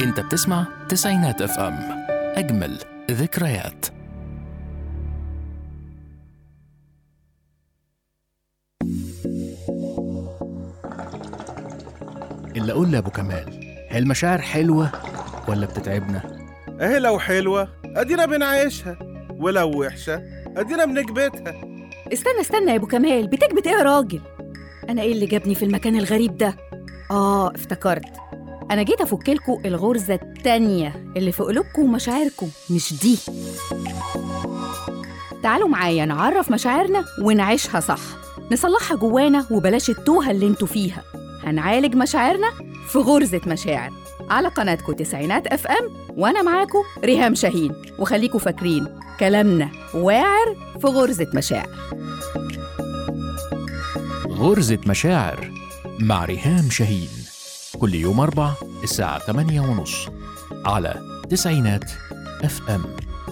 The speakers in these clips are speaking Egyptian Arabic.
انت بتسمع تسعينات اف ام اجمل ذكريات اللي اقول لابو كمال هي المشاعر حلوه ولا بتتعبنا اهي لو حلوة ادينا بنعيشها ولو وحشة ادينا بنكبتها استنى استنى يا ابو كمال بتكبت ايه يا راجل انا ايه اللي جابني في المكان الغريب ده اه افتكرت انا جيت افكلكوا الغرزه التانية اللي في قلوبكم ومشاعركم مش دي تعالوا معايا نعرف مشاعرنا ونعيشها صح نصلحها جوانا وبلاش التوهه اللي انتوا فيها هنعالج مشاعرنا في غرزه مشاعر على قناتكم تسعينات اف ام وانا معاكم ريهام شاهين وخليكوا فاكرين كلامنا واعر في غرزه مشاعر غرزة مشاعر مع ريهام شاهين كل يوم أربع الساعة 8 ونص على تسعينات اف ام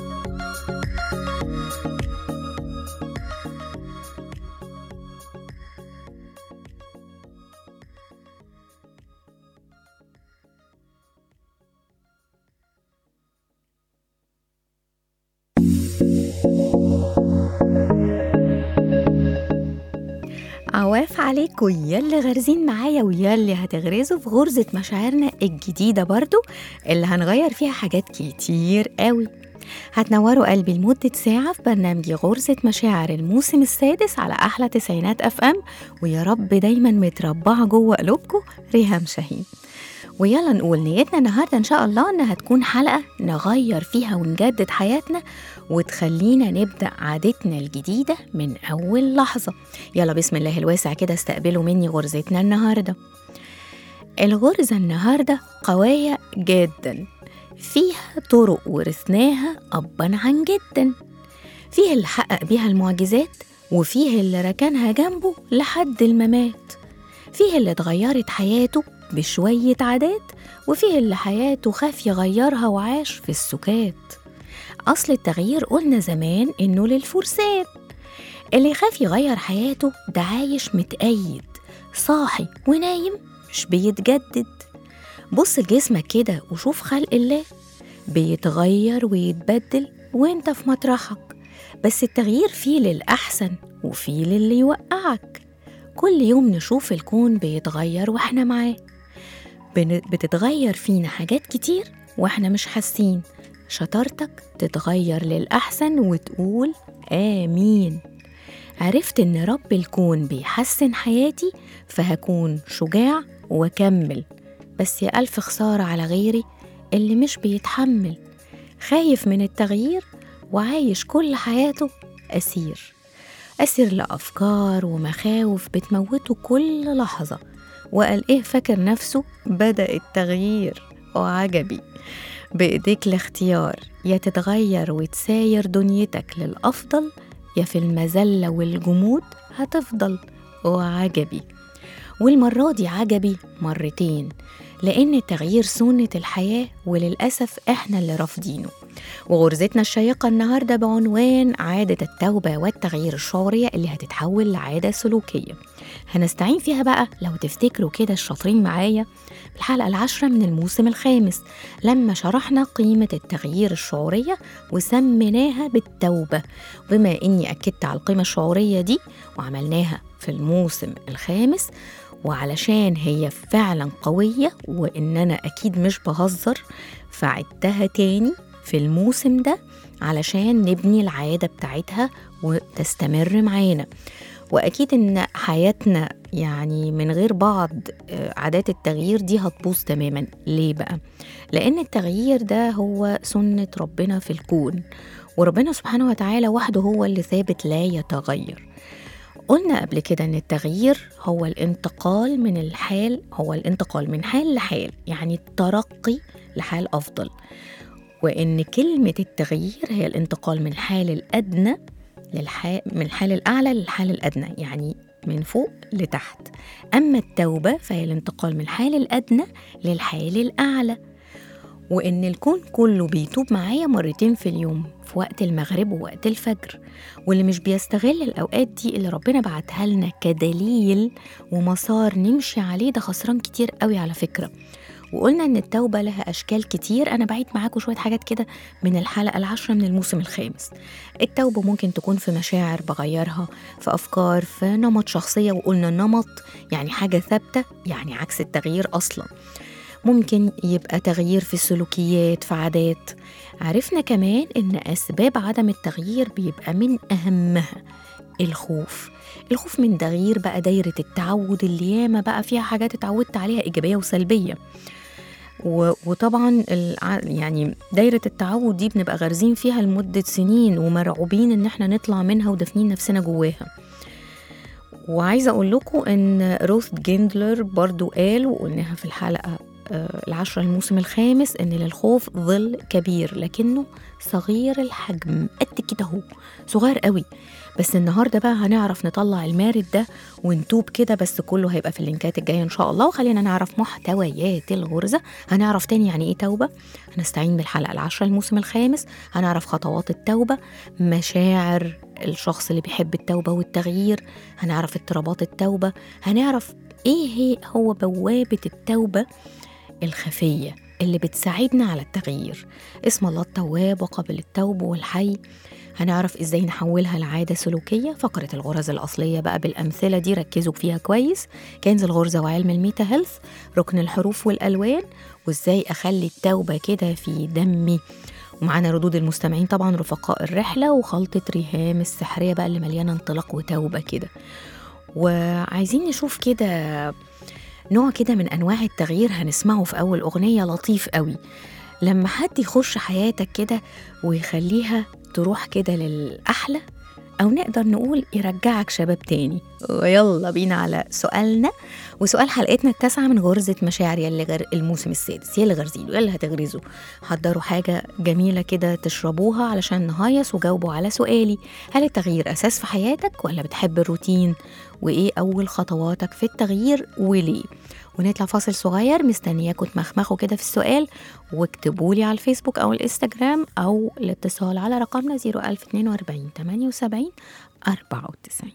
عواف عليكم ياللي غارزين معايا وياللي هتغرزوا في غرزة مشاعرنا الجديدة برضو اللي هنغير فيها حاجات كتير قوي هتنوروا قلبي لمدة ساعة في برنامج غرزة مشاعر الموسم السادس على أحلى تسعينات أف أم ويا رب دايما متربعة جوه قلوبكم ريهام شاهين ويلا نقول نيتنا النهاردة إن شاء الله إنها تكون حلقة نغير فيها ونجدد حياتنا وتخلينا نبدأ عادتنا الجديدة من أول لحظة يلا بسم الله الواسع كده استقبلوا مني غرزتنا النهاردة الغرزة النهاردة قوية جدا فيها طرق ورثناها أبا عن جدا فيه اللي حقق بيها المعجزات وفيه اللي ركنها جنبه لحد الممات فيه اللي اتغيرت حياته بشوية عادات وفيه اللي حياته خاف يغيرها وعاش في السكات أصل التغيير قلنا زمان إنه للفرسان اللي يخاف يغير حياته ده عايش متقيد صاحي ونايم مش بيتجدد بص لجسمك كده وشوف خلق الله بيتغير ويتبدل وانت في مطرحك بس التغيير فيه للأحسن وفيه للي يوقعك كل يوم نشوف الكون بيتغير واحنا معاه بن- بتتغير فينا حاجات كتير واحنا مش حاسين شطارتك تتغير للأحسن وتقول آمين عرفت إن رب الكون بيحسن حياتي فهكون شجاع وأكمل بس يا ألف خسارة على غيري اللي مش بيتحمل خايف من التغيير وعايش كل حياته أسير أسير لأفكار ومخاوف بتموته كل لحظة وقال إيه فاكر نفسه بدأ التغيير وعجبي بإيديك الاختيار يا تتغير وتساير دنيتك للأفضل يا في المذلة والجمود هتفضل وعجبي والمرة دي عجبي مرتين لأن التغيير سنة الحياة وللأسف إحنا اللي رافضينه وغرزتنا الشيقة النهاردة بعنوان عادة التوبة والتغيير الشعورية اللي هتتحول لعادة سلوكية هنستعين فيها بقى لو تفتكروا كده الشاطرين معايا في الحلقة العاشرة من الموسم الخامس لما شرحنا قيمة التغيير الشعورية وسميناها بالتوبة بما إني أكدت على القيمة الشعورية دي وعملناها في الموسم الخامس وعلشان هي فعلا قوية وإن أنا أكيد مش بهزر فعدتها تاني في الموسم ده علشان نبني العادة بتاعتها وتستمر معانا وأكيد إن حياتنا يعني من غير بعض آه، عادات التغيير دي هتبوظ تماما ليه بقى؟ لأن التغيير ده هو سنة ربنا في الكون وربنا سبحانه وتعالى وحده هو اللي ثابت لا يتغير قلنا قبل كده ان التغيير هو الانتقال من الحال هو الانتقال من حال لحال يعني الترقي لحال افضل وان كلمه التغيير هي الانتقال من الحال الادنى للحال من الحال الاعلى للحال الادنى يعني من فوق لتحت اما التوبه فهي الانتقال من الحال الادنى للحال الاعلى وإن الكون كله بيتوب معايا مرتين في اليوم في وقت المغرب ووقت الفجر واللي مش بيستغل الأوقات دي اللي ربنا بعتها لنا كدليل ومسار نمشي عليه ده خسران كتير قوي على فكرة وقلنا إن التوبة لها أشكال كتير أنا بعيد معاكم شوية حاجات كده من الحلقة العاشرة من الموسم الخامس التوبة ممكن تكون في مشاعر بغيرها في أفكار في نمط شخصية وقلنا النمط يعني حاجة ثابتة يعني عكس التغيير أصلا ممكن يبقى تغيير في السلوكيات في عادات عرفنا كمان إن أسباب عدم التغيير بيبقى من أهمها الخوف الخوف من تغيير بقى دايرة التعود اللي ياما بقى فيها حاجات اتعودت عليها إيجابية وسلبية و- وطبعا الع- يعني دايرة التعود دي بنبقى غارزين فيها لمدة سنين ومرعوبين إن احنا نطلع منها ودافنين نفسنا جواها وعايزة أقول لكم إن روث جيندلر برضو قال وقلناها في الحلقة آه، العشرة الموسم الخامس إن للخوف ظل كبير لكنه صغير الحجم قد كده هو صغير قوي بس النهارده بقى هنعرف نطلع المارد ده ونتوب كده بس كله هيبقى في اللينكات الجايه ان شاء الله وخلينا نعرف محتويات الغرزه هنعرف تاني يعني ايه توبه هنستعين بالحلقه العشرة الموسم الخامس هنعرف خطوات التوبه مشاعر الشخص اللي بيحب التوبه والتغيير هنعرف اضطرابات التوبه هنعرف ايه هي هو بوابه التوبه الخفيه اللي بتساعدنا على التغيير اسم الله التواب وقبل التوب والحي هنعرف ازاي نحولها لعادة سلوكية فقرة الغرز الأصلية بقى بالأمثلة دي ركزوا فيها كويس كنز الغرزة وعلم الميتا هيلث ركن الحروف والألوان وازاي أخلي التوبة كده في دمي ومعانا ردود المستمعين طبعا رفقاء الرحلة وخلطة ريهام السحرية بقى اللي مليانة انطلاق وتوبة كده وعايزين نشوف كده نوع كده من أنواع التغيير هنسمعه في أول أغنية لطيف قوي لما حد يخش حياتك كده ويخليها تروح كده للأحلى أو نقدر نقول يرجعك شباب تاني ويلا بينا على سؤالنا وسؤال حلقتنا التاسعة من غرزة مشاعر يلي غير الموسم السادس يلي غرزينه يلي هتغرزوا حضروا حاجة جميلة كده تشربوها علشان نهيص وجاوبوا على سؤالي هل التغيير أساس في حياتك ولا بتحب الروتين وإيه أول خطواتك في التغيير وليه ونطلع فاصل صغير مستنياكم تمخمخوا كده في السؤال واكتبوا لي على الفيسبوك او الانستجرام او الاتصال على رقمنا 01042 78 94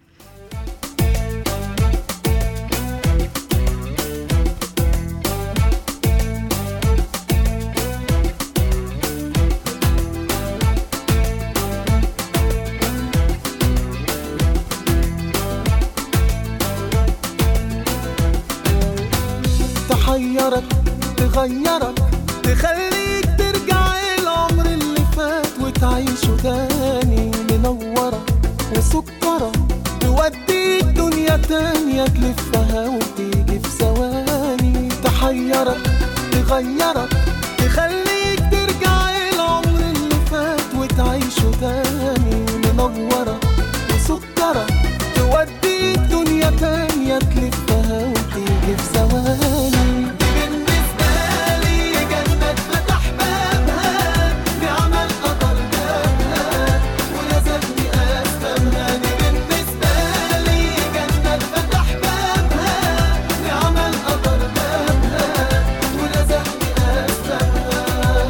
تحيرك تغيرك تخليك ترجع العمر اللي فات وتعيشه تاني منورة وسكرة توديك دنيا تانية تلفها وتيجي في ثواني تحيرك تغيرك تخليك ترجع العمر اللي فات وتعيشه تاني منورة وسكرة توديك دنيا تانية تلفها وتيجي في ثواني دي بالنسبة لي جنة فتح بابها بعمل قطر جابها ولازمني أسلمها دي بالنسبة لي جنة فتح بابها بعمل قطر جابها ولازمني أسلمها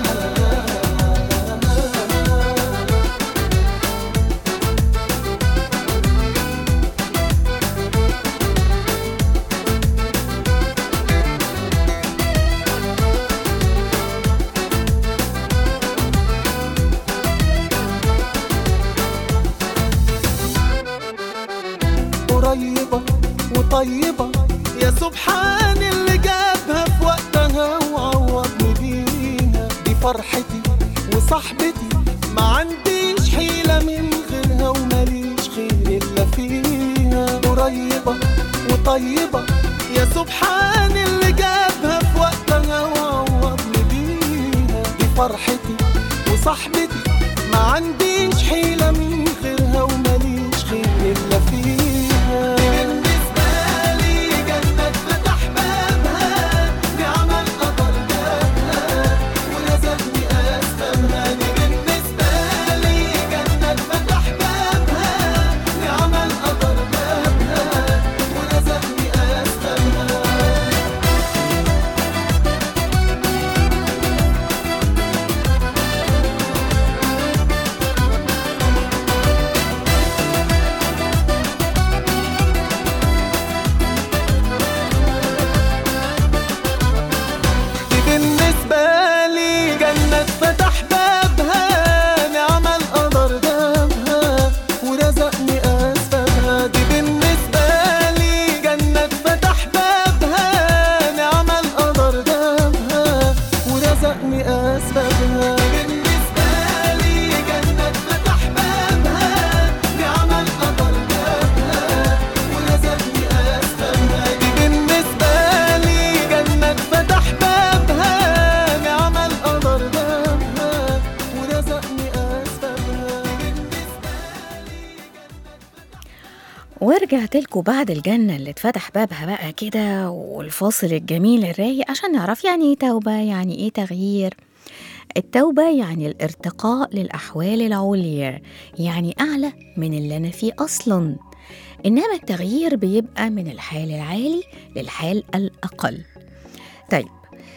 قريبة وطيبة يا سبحان اللي جابها في وقتها وعوضني بيها دي فرحتي وصاحبتي ما عنديش حيلة من غيرها وماليش خير إلا فيها قريبة وطيبة يا سبحان اللي جابها في وقتها وعوضني بيها دي فرحتي وصاحبتي ما عنديش حيلة من غيرها وماليش خير إلا فيها بالنسبة لي جنة فتح بابها بعمل قطر جابها ولازمني أسلمها دي بالنسبة لي جنة فتح بابها بعمل قطر جابها ولازمني أسلمها ورجعت لكم بعد الجنة اللي اتفتح بابها بقى كده والفاصل الجميل الرايق عشان نعرف يعني ايه توبة يعني ايه تغيير التوبة يعني الارتقاء للأحوال العليا يعني أعلى من اللي أنا فيه أصلا إنما التغيير بيبقى من الحال العالي للحال الأقل طيب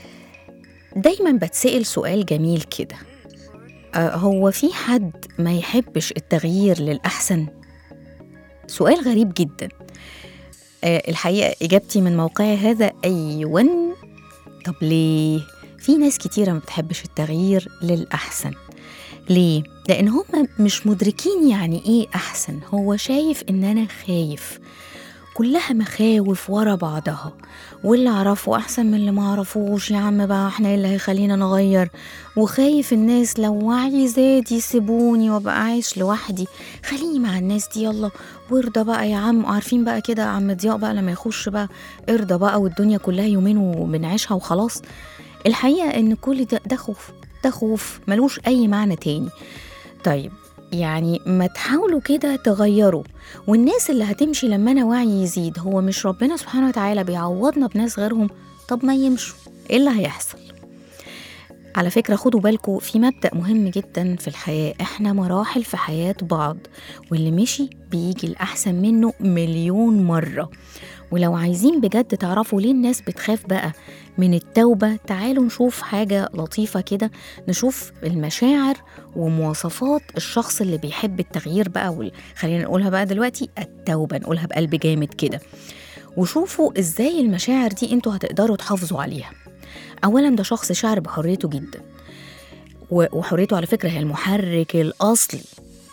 دايما بتسأل سؤال جميل كده آه، هو في حد ما يحبش التغيير للأحسن؟ سؤال غريب جدا آه، الحقيقة إجابتي من موقعي هذا أيوة طب ليه؟ في ناس كتيرة ما بتحبش التغيير للأحسن ليه؟ لأن هم مش مدركين يعني إيه أحسن هو شايف إن أنا خايف كلها مخاوف ورا بعضها واللي أعرفه أحسن من اللي ما أعرفوش يا عم بقى إحنا إيه اللي هيخلينا نغير وخايف الناس لو وعي زاد يسيبوني وابقى عايش لوحدي خليني مع الناس دي يلا وارضى بقى يا عم عارفين بقى كده عم ضياء بقى لما يخش بقى ارضى بقى والدنيا كلها يومين وبنعيشها وخلاص الحقيقة إن كل ده ده خوف ده خوف ملوش أي معنى تاني طيب يعني ما تحاولوا كده تغيروا والناس اللي هتمشي لما أنا وعي يزيد هو مش ربنا سبحانه وتعالى بيعوضنا بناس غيرهم طب ما يمشوا إيه اللي هيحصل على فكرة خدوا بالكم في مبدأ مهم جدا في الحياة احنا مراحل في حياة بعض واللي مشي بيجي الأحسن منه مليون مرة ولو عايزين بجد تعرفوا ليه الناس بتخاف بقى من التوبة تعالوا نشوف حاجة لطيفة كده نشوف المشاعر ومواصفات الشخص اللي بيحب التغيير بقى وال... خلينا نقولها بقى دلوقتي التوبة نقولها بقلب جامد كده وشوفوا ازاي المشاعر دي انتوا هتقدروا تحافظوا عليها اولا ده شخص شعر بحريته جدا و- وحريته على فكرة هي المحرك الأصلي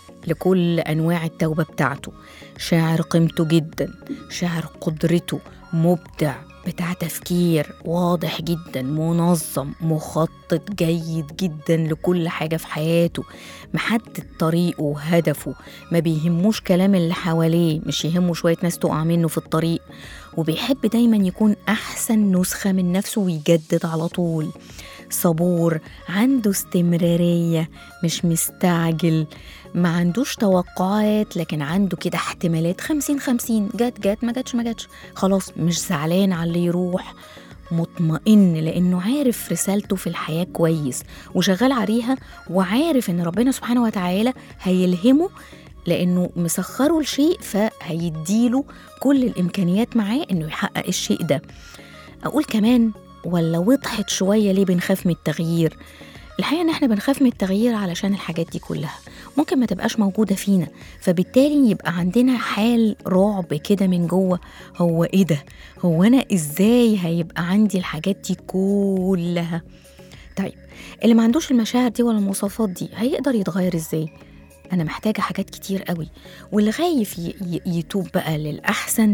لكل أنواع التوبة بتاعته شاعر قيمته جدا شاعر قدرته مبدع بتاع تفكير واضح جدا منظم مخطط جيد جدا لكل حاجة في حياته محدد طريقه وهدفه ما بيهموش كلام اللي حواليه مش يهمه شوية ناس تقع منه في الطريق وبيحب دايما يكون أحسن نسخة من نفسه ويجدد على طول صبور عنده استمرارية مش مستعجل ما عندوش توقعات لكن عنده كده احتمالات خمسين خمسين جت جت ما جاتش ما جاتش خلاص مش زعلان على اللي يروح مطمئن لانه عارف رسالته في الحياه كويس وشغال عليها وعارف ان ربنا سبحانه وتعالى هيلهمه لانه مسخره لشيء فهيديله كل الامكانيات معاه انه يحقق الشيء ده اقول كمان ولا وضحت شويه ليه بنخاف من التغيير الحقيقه ان احنا بنخاف من التغيير علشان الحاجات دي كلها ممكن ما تبقاش موجوده فينا فبالتالي يبقى عندنا حال رعب كده من جوه هو ايه ده هو انا ازاي هيبقى عندي الحاجات دي كلها طيب اللي ما عندوش المشاعر دي ولا المواصفات دي هيقدر يتغير ازاي انا محتاجه حاجات كتير قوي واللي خايف ي- ي- يتوب بقى للاحسن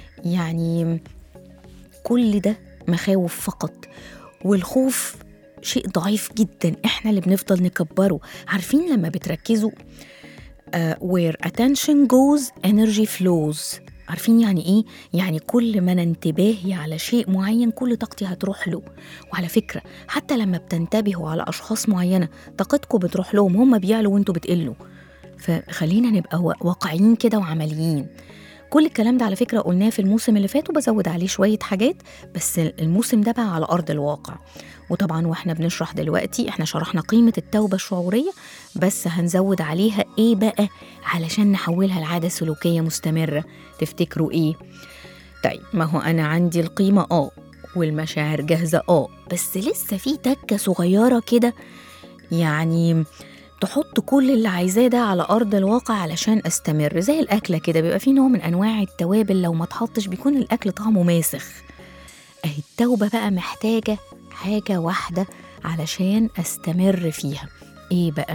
يعني كل ده مخاوف فقط والخوف شيء ضعيف جدا احنا اللي بنفضل نكبره عارفين لما بتركزوا uh, where attention goes energy flows عارفين يعني ايه؟ يعني كل ما انا انتباهي على شيء معين كل طاقتي هتروح له وعلى فكرة حتى لما بتنتبهوا على أشخاص معينة طاقتكم بتروح لهم هم بيعلوا وانتوا بتقلوا فخلينا نبقى وا- واقعيين كده وعمليين كل الكلام ده على فكرة قلناه في الموسم اللي فات وبزود عليه شوية حاجات بس الموسم ده بقى على أرض الواقع وطبعا واحنا بنشرح دلوقتي احنا شرحنا قيمة التوبة الشعورية بس هنزود عليها ايه بقى علشان نحولها لعادة سلوكية مستمرة تفتكروا ايه طيب ما هو انا عندي القيمة اه والمشاعر جاهزة اه بس لسه في تكة صغيرة كده يعني تحط كل اللي عايزاه ده على ارض الواقع علشان استمر زي الاكله كده بيبقى في نوع من انواع التوابل لو ما اتحطش بيكون الاكل طعمه ماسخ اهي التوبه بقى محتاجه حاجه واحده علشان استمر فيها ايه بقى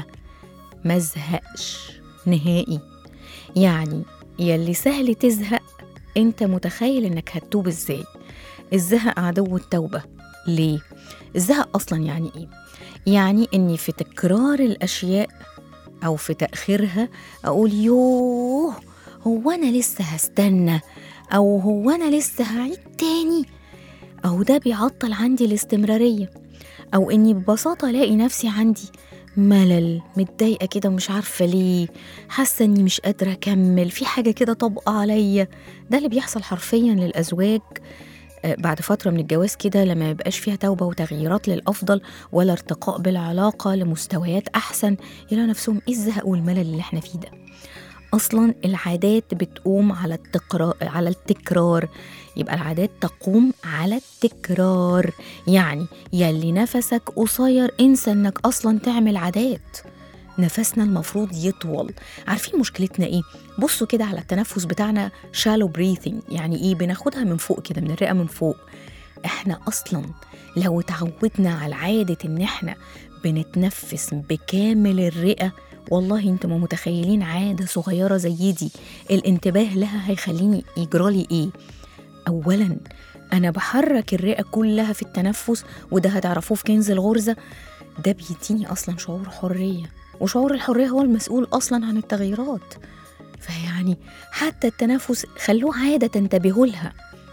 مزهقش نهائي يعني يلي سهل تزهق انت متخيل انك هتتوب ازاي الزهق عدو التوبه ليه الزهق اصلا يعني ايه يعني اني في تكرار الاشياء او في تاخيرها اقول يوه هو انا لسه هستنى او هو انا لسه هعيد تاني او ده بيعطل عندي الاستمراريه او اني ببساطه الاقي نفسي عندي ملل متضايقة كده ومش عارفة ليه حاسة إني مش قادرة أكمل في حاجة كده طابقة عليا ده اللي بيحصل حرفيا للأزواج آه، بعد فترة من الجواز كده لما يبقاش فيها توبة وتغييرات للأفضل ولا ارتقاء بالعلاقة لمستويات أحسن يلاقوا نفسهم إيه الزهق والملل اللي إحنا فيه ده أصلا العادات بتقوم على التكرار على التكرار يبقى العادات تقوم على التكرار يعني يلي نفسك قصير انسى انك اصلا تعمل عادات نفسنا المفروض يطول عارفين مشكلتنا ايه بصوا كده على التنفس بتاعنا shallow breathing يعني ايه بناخدها من فوق كده من الرئه من فوق احنا اصلا لو اتعودنا على عاده ان احنا بنتنفس بكامل الرئه والله انتم ما متخيلين عاده صغيره زي دي الانتباه لها هيخليني يجرالي ايه اولا انا بحرك الرئه كلها في التنفس وده هتعرفوه في كنز الغرزه ده بيديني اصلا شعور حريه وشعور الحريه هو المسؤول اصلا عن التغييرات فيعني حتى التنفس خلوه عاده تنتبهوا لها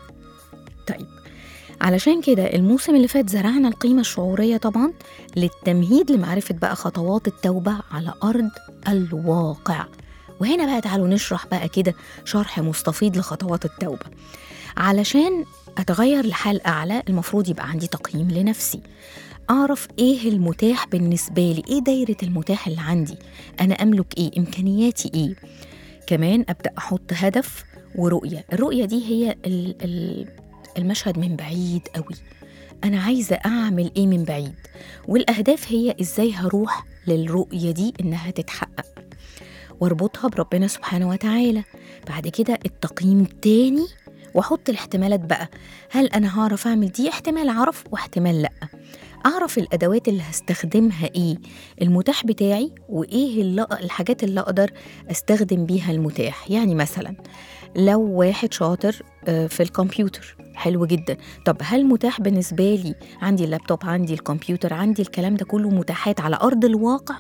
طيب علشان كده الموسم اللي فات زرعنا القيمة الشعورية طبعا للتمهيد لمعرفة بقى خطوات التوبة على أرض الواقع وهنا بقى تعالوا نشرح بقى كده شرح مستفيض لخطوات التوبة علشان أتغير لحال أعلى المفروض يبقى عندي تقييم لنفسي أعرف إيه المتاح بالنسبة لي إيه دايرة المتاح اللي عندي أنا أملك إيه إمكانياتي إيه كمان أبدأ أحط هدف ورؤية الرؤية دي هي ال- ال- المشهد من بعيد قوي أنا عايزة أعمل إيه من بعيد والأهداف هي إزاي هروح للرؤية دي إنها تتحقق واربطها بربنا سبحانه وتعالى بعد كده التقييم تاني واحط الاحتمالات بقى هل انا هعرف اعمل دي احتمال اعرف واحتمال لا اعرف الادوات اللي هستخدمها ايه المتاح بتاعي وايه اللي الحاجات اللي اقدر استخدم بيها المتاح يعني مثلا لو واحد شاطر آه، في الكمبيوتر حلو جدا طب هل متاح بالنسبة لي عندي اللابتوب عندي الكمبيوتر عندي الكلام ده كله متاحات على أرض الواقع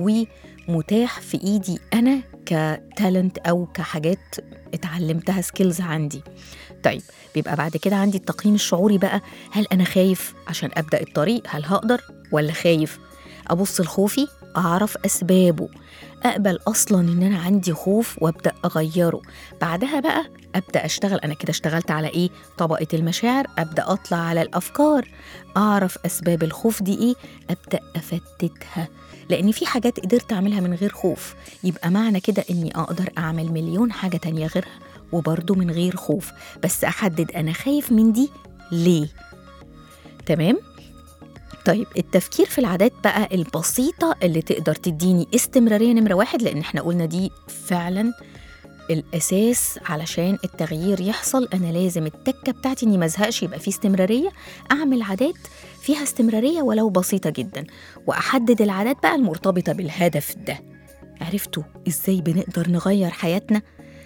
ومتاح في إيدي أنا كتالنت أو كحاجات اتعلمتها سكيلز عندي طيب بيبقى بعد كده عندي التقييم الشعوري بقى هل أنا خايف عشان أبدأ الطريق هل هقدر ولا خايف أبص لخوفي أعرف أسبابه أقبل أصلا إن أنا عندي خوف وأبدأ أغيره بعدها بقى أبدأ أشتغل أنا كده اشتغلت على إيه طبقة المشاعر أبدأ أطلع على الأفكار أعرف أسباب الخوف دي إيه أبدأ أفتتها لأن في حاجات قدرت أعملها من غير خوف يبقى معنى كده إني أقدر أعمل مليون حاجة تانية غيرها وبرضه من غير خوف بس أحدد أنا خايف من دي ليه تمام؟ طيب التفكير في العادات بقى البسيطة اللي تقدر تديني استمرارية نمرة واحد لأن احنا قلنا دي فعلا الأساس علشان التغيير يحصل أنا لازم التكة بتاعتي إني مزهقش يبقى في استمرارية أعمل عادات فيها استمرارية ولو بسيطة جدا وأحدد العادات بقى المرتبطة بالهدف ده عرفتوا إزاي بنقدر نغير حياتنا؟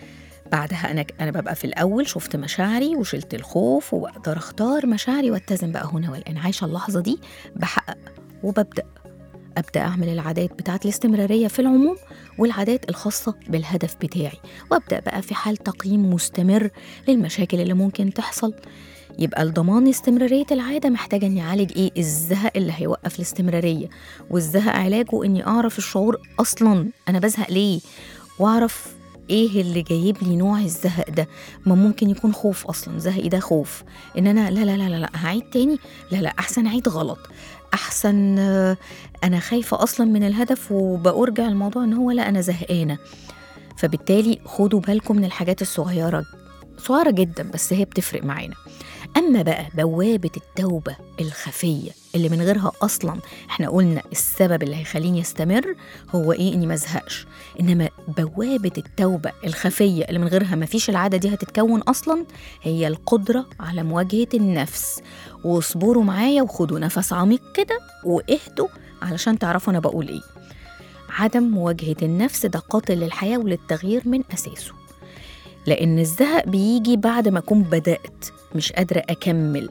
بعدها أنا أنا ببقى في الأول شفت مشاعري وشلت الخوف وبقدر أختار مشاعري واتزن بقى هنا والآن عايشة اللحظة دي بحقق وببدأ أبدأ أعمل العادات بتاعت الاستمرارية في العموم والعادات الخاصة بالهدف بتاعي وأبدأ بقى في حال تقييم مستمر للمشاكل اللي ممكن تحصل يبقى الضمان استمرارية العادة محتاجة إني أعالج إيه الزهق اللي هيوقف الاستمرارية والزهق علاجه إني أعرف الشعور أصلا أنا بزهق ليه وأعرف ايه اللي جايب لي نوع الزهق ده ما ممكن يكون خوف اصلا زهقي ده خوف ان انا لا لا لا لا, لا هعيد تاني لا لا احسن اعيد غلط احسن آه، انا خايفه اصلا من الهدف وبأرجع الموضوع ان هو لا انا زهقانه فبالتالي خدوا بالكم من الحاجات الصغيره صغيره جدا بس هي بتفرق معانا اما بقى بوابه التوبه الخفيه اللي من غيرها اصلا احنا قلنا السبب اللي هيخليني استمر هو ايه اني مزهقش انما بوابه التوبه الخفيه اللي من غيرها مفيش العاده دي هتتكون اصلا هي القدره على مواجهه النفس واصبروا معايا وخدوا نفس عميق كده واهدوا علشان تعرفوا انا بقول ايه عدم مواجهه النفس ده قاتل للحياه وللتغيير من اساسه لان الزهق بيجي بعد ما اكون بدات مش قادره اكمل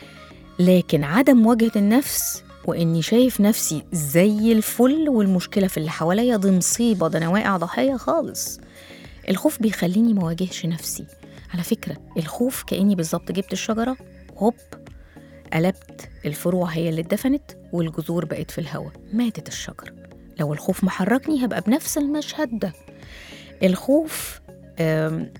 لكن عدم مواجهه النفس واني شايف نفسي زي الفل والمشكله في اللي حواليا دي مصيبه ده انا واقع ضحيه خالص الخوف بيخليني مواجهش نفسي على فكره الخوف كاني بالظبط جبت الشجره هوب قلبت الفروع هي اللي اتدفنت والجذور بقت في الهواء ماتت الشجره لو الخوف محركني هبقى بنفس المشهد ده الخوف آم،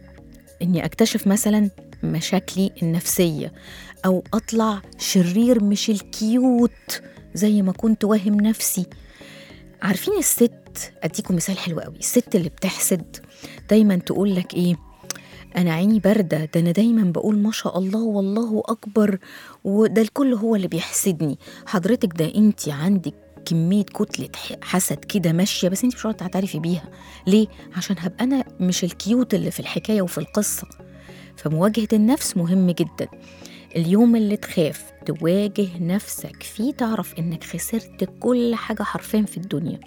اني اكتشف مثلا مشاكلي النفسيه او اطلع شرير مش الكيوت زي ما كنت واهم نفسي عارفين الست اديكم مثال حلو قوي الست اللي بتحسد دايما تقول لك ايه انا عيني بارده ده انا دايما بقول ما شاء الله والله اكبر وده الكل هو اللي بيحسدني حضرتك ده انت عندك كمية كتلة ح- حسد كده ماشية بس انت مش راضية تعترفي بيها ليه؟ عشان هبقى أنا مش الكيوت اللي في الحكاية وفي القصة فمواجهة النفس مهم جدا اليوم اللي تخاف تواجه نفسك فيه تعرف انك خسرت كل حاجة حرفيا في الدنيا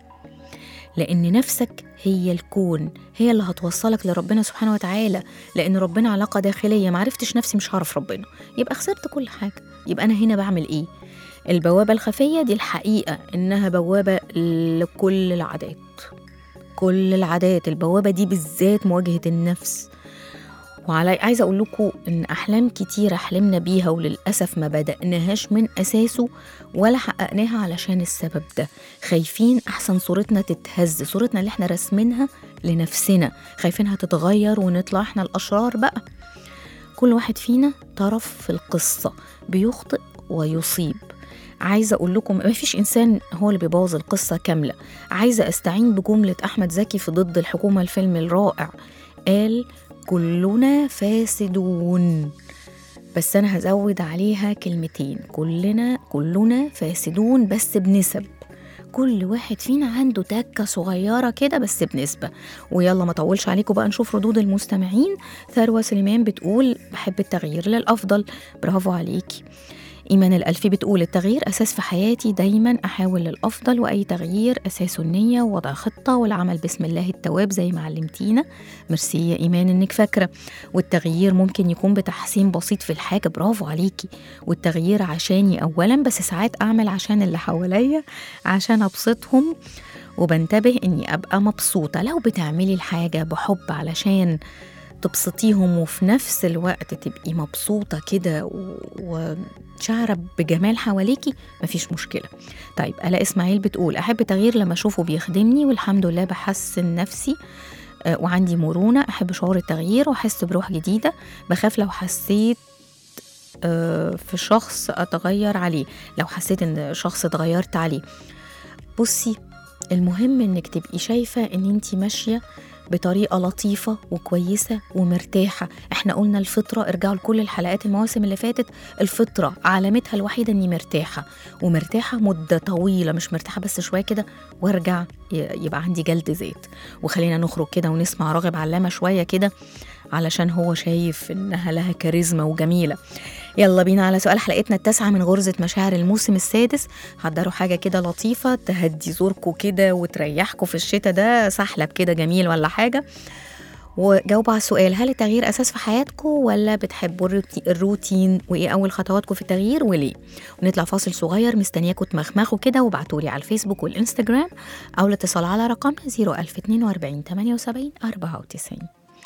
لأن نفسك هي الكون هي اللي هتوصلك لربنا سبحانه وتعالى لأن ربنا علاقة داخلية معرفتش نفسي مش هعرف ربنا يبقى خسرت كل حاجة يبقى أنا هنا بعمل إيه البوابة الخفية دي الحقيقة إنها بوابة لكل العادات كل العادات البوابة دي بالذات مواجهة النفس وعلى عايزة أقول لكم إن أحلام كتيرة حلمنا بيها وللأسف ما بدأناهاش من أساسه ولا حققناها علشان السبب ده خايفين أحسن صورتنا تتهز صورتنا اللي احنا راسمينها لنفسنا خايفينها تتغير ونطلع احنا الأشرار بقى كل واحد فينا طرف في القصة بيخطئ ويصيب عايزة أقول لكم مفيش إنسان هو اللي بيبوظ القصة كاملة عايزة أستعين بجملة أحمد زكي في ضد الحكومة الفيلم الرائع قال كلنا فاسدون بس أنا هزود عليها كلمتين كلنا كلنا فاسدون بس بنسب كل واحد فينا عنده تكة صغيرة كده بس بنسبة ويلا ما طولش عليكم بقى نشوف ردود المستمعين ثروة سليمان بتقول بحب التغيير للأفضل برافو عليكي إيمان الألفي بتقول التغيير أساس في حياتي دايما أحاول للأفضل وأي تغيير أساسه النية ووضع خطة والعمل بسم الله التواب زي ما علمتينا ميرسي يا إيمان إنك فاكرة والتغيير ممكن يكون بتحسين بسيط في الحاجة برافو عليكي والتغيير عشاني أولا بس ساعات أعمل عشان اللي حواليا عشان أبسطهم وبنتبه إني أبقى مبسوطة لو بتعملي الحاجة بحب علشان تبسطيهم وفي نفس الوقت تبقي مبسوطة كده و- وشعرة بجمال حواليكي مفيش مشكلة طيب ألا إسماعيل بتقول أحب تغيير لما أشوفه بيخدمني والحمد لله بحسن نفسي آه، وعندي مرونة أحب شعور التغيير وأحس بروح جديدة بخاف لو حسيت آه، في شخص أتغير عليه لو حسيت إن شخص اتغيرت عليه بصي المهم إنك تبقي شايفة إن أنتي ماشية بطريقة لطيفة وكويسة ومرتاحة احنا قلنا الفطرة ارجعوا لكل الحلقات المواسم اللي فاتت الفطرة علامتها الوحيدة اني مرتاحة ومرتاحة مدة طويلة مش مرتاحة بس شوية كده وارجع ي- يبقى عندي جلد زيت وخلينا نخرج كده ونسمع راغب علامة شوية كده علشان هو شايف انها لها كاريزما وجميلة يلا بينا على سؤال حلقتنا التاسعة من غرزة مشاعر الموسم السادس حضروا حاجة كده لطيفة تهدي زوركم كده وتريحكم في الشتاء ده سحلب كده جميل ولا حاجة وجاوبوا على السؤال هل التغيير أساس في حياتكم ولا بتحبوا الروتي- الروتين وإيه أول خطواتكم في التغيير وليه ونطلع فاصل صغير مستنياكم تمخمخوا كده وابعتولي على الفيسبوك والإنستجرام أو الاتصال على رقمنا 01042 78 94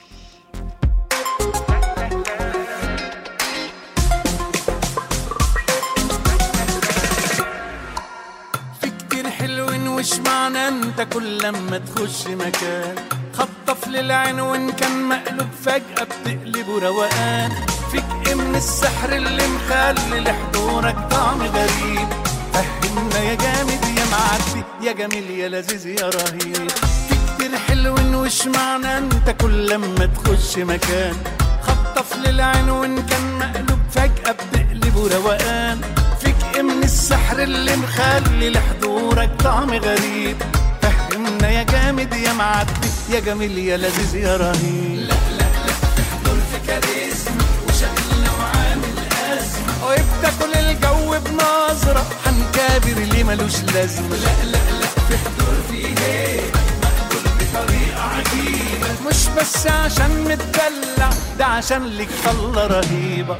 في كتير حلوين وش معنى انت كل لما تخش مكان خطف للعين وان كان مقلوب فجأة بتقلبه روقان فيك ايه من السحر اللي مخلي لحضورك طعم غريب فهمنا يا جامد يا معدي يا جميل يا لذيذ يا رهيب في كتير حلوين وش معنى انت كل لما تخش مكان خطف للعين وان كان مقلوب فجأة بتقلبه روقان فيك ايه من السحر اللي مخلي لحضورك طعم غريب فهمنا يا جامد يا معدي يا جميل يا لذيذ يا رهيب لا لا لا تحضر في كاريزما وشكلنا وعامل أزمة وبتاكل الجو بنظرة هنكابر ليه ملوش لازمة لا لا لا في حضور في هيك مقبول بطريقة عجيبة مش بس عشان متدلع ده عشان ليك طلة رهيبة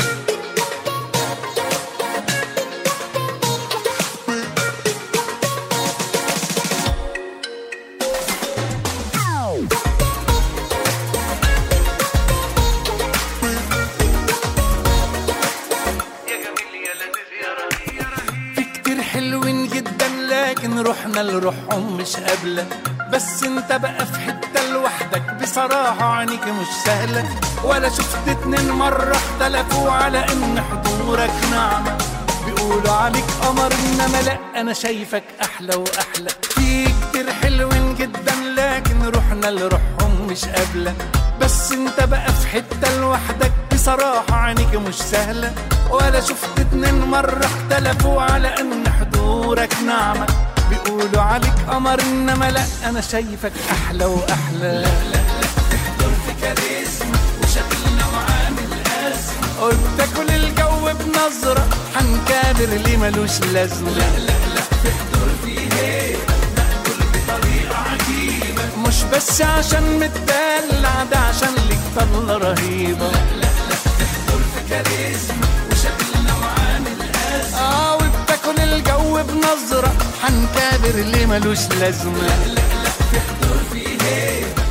في كتير حلوين جدا لكن لكن روحنا لروحهم مش قابلة بس انت بقى في حتة لوحدك بصراحة عينيك مش سهلة ولا شفت اتنين مرة اختلفوا على ان حضورك نعمة بيقولوا عليك قمر انما لا انا شايفك احلى واحلى في كتير حلوين جدا لكن روحنا لروحهم مش قابلة بس انت بقى في حتة لوحدك بصراحة عينيك مش سهلة ولا شفت اتنين مرة اختلفوا على ان حضورك نعمة بيقولوا عليك قمر انما لا انا شايفك احلى واحلى لا لا لا تحضر في كاريزما وشكلنا وعامل ازمة قلت كل الجو بنظرة حنكابر ليه ملوش لازمة لا لا لا تحضر في هيبة مقبول بطريقة عجيبة مش بس عشان متدلع ده عشان ليك طلة رهيبة لا لا لا تحضر في كاريزما وشكلنا وعامل ازمة اه وبتاكل الجو بنظرة حنكابر ليه ملوش لازمة لا لا لا تحضر في هيبة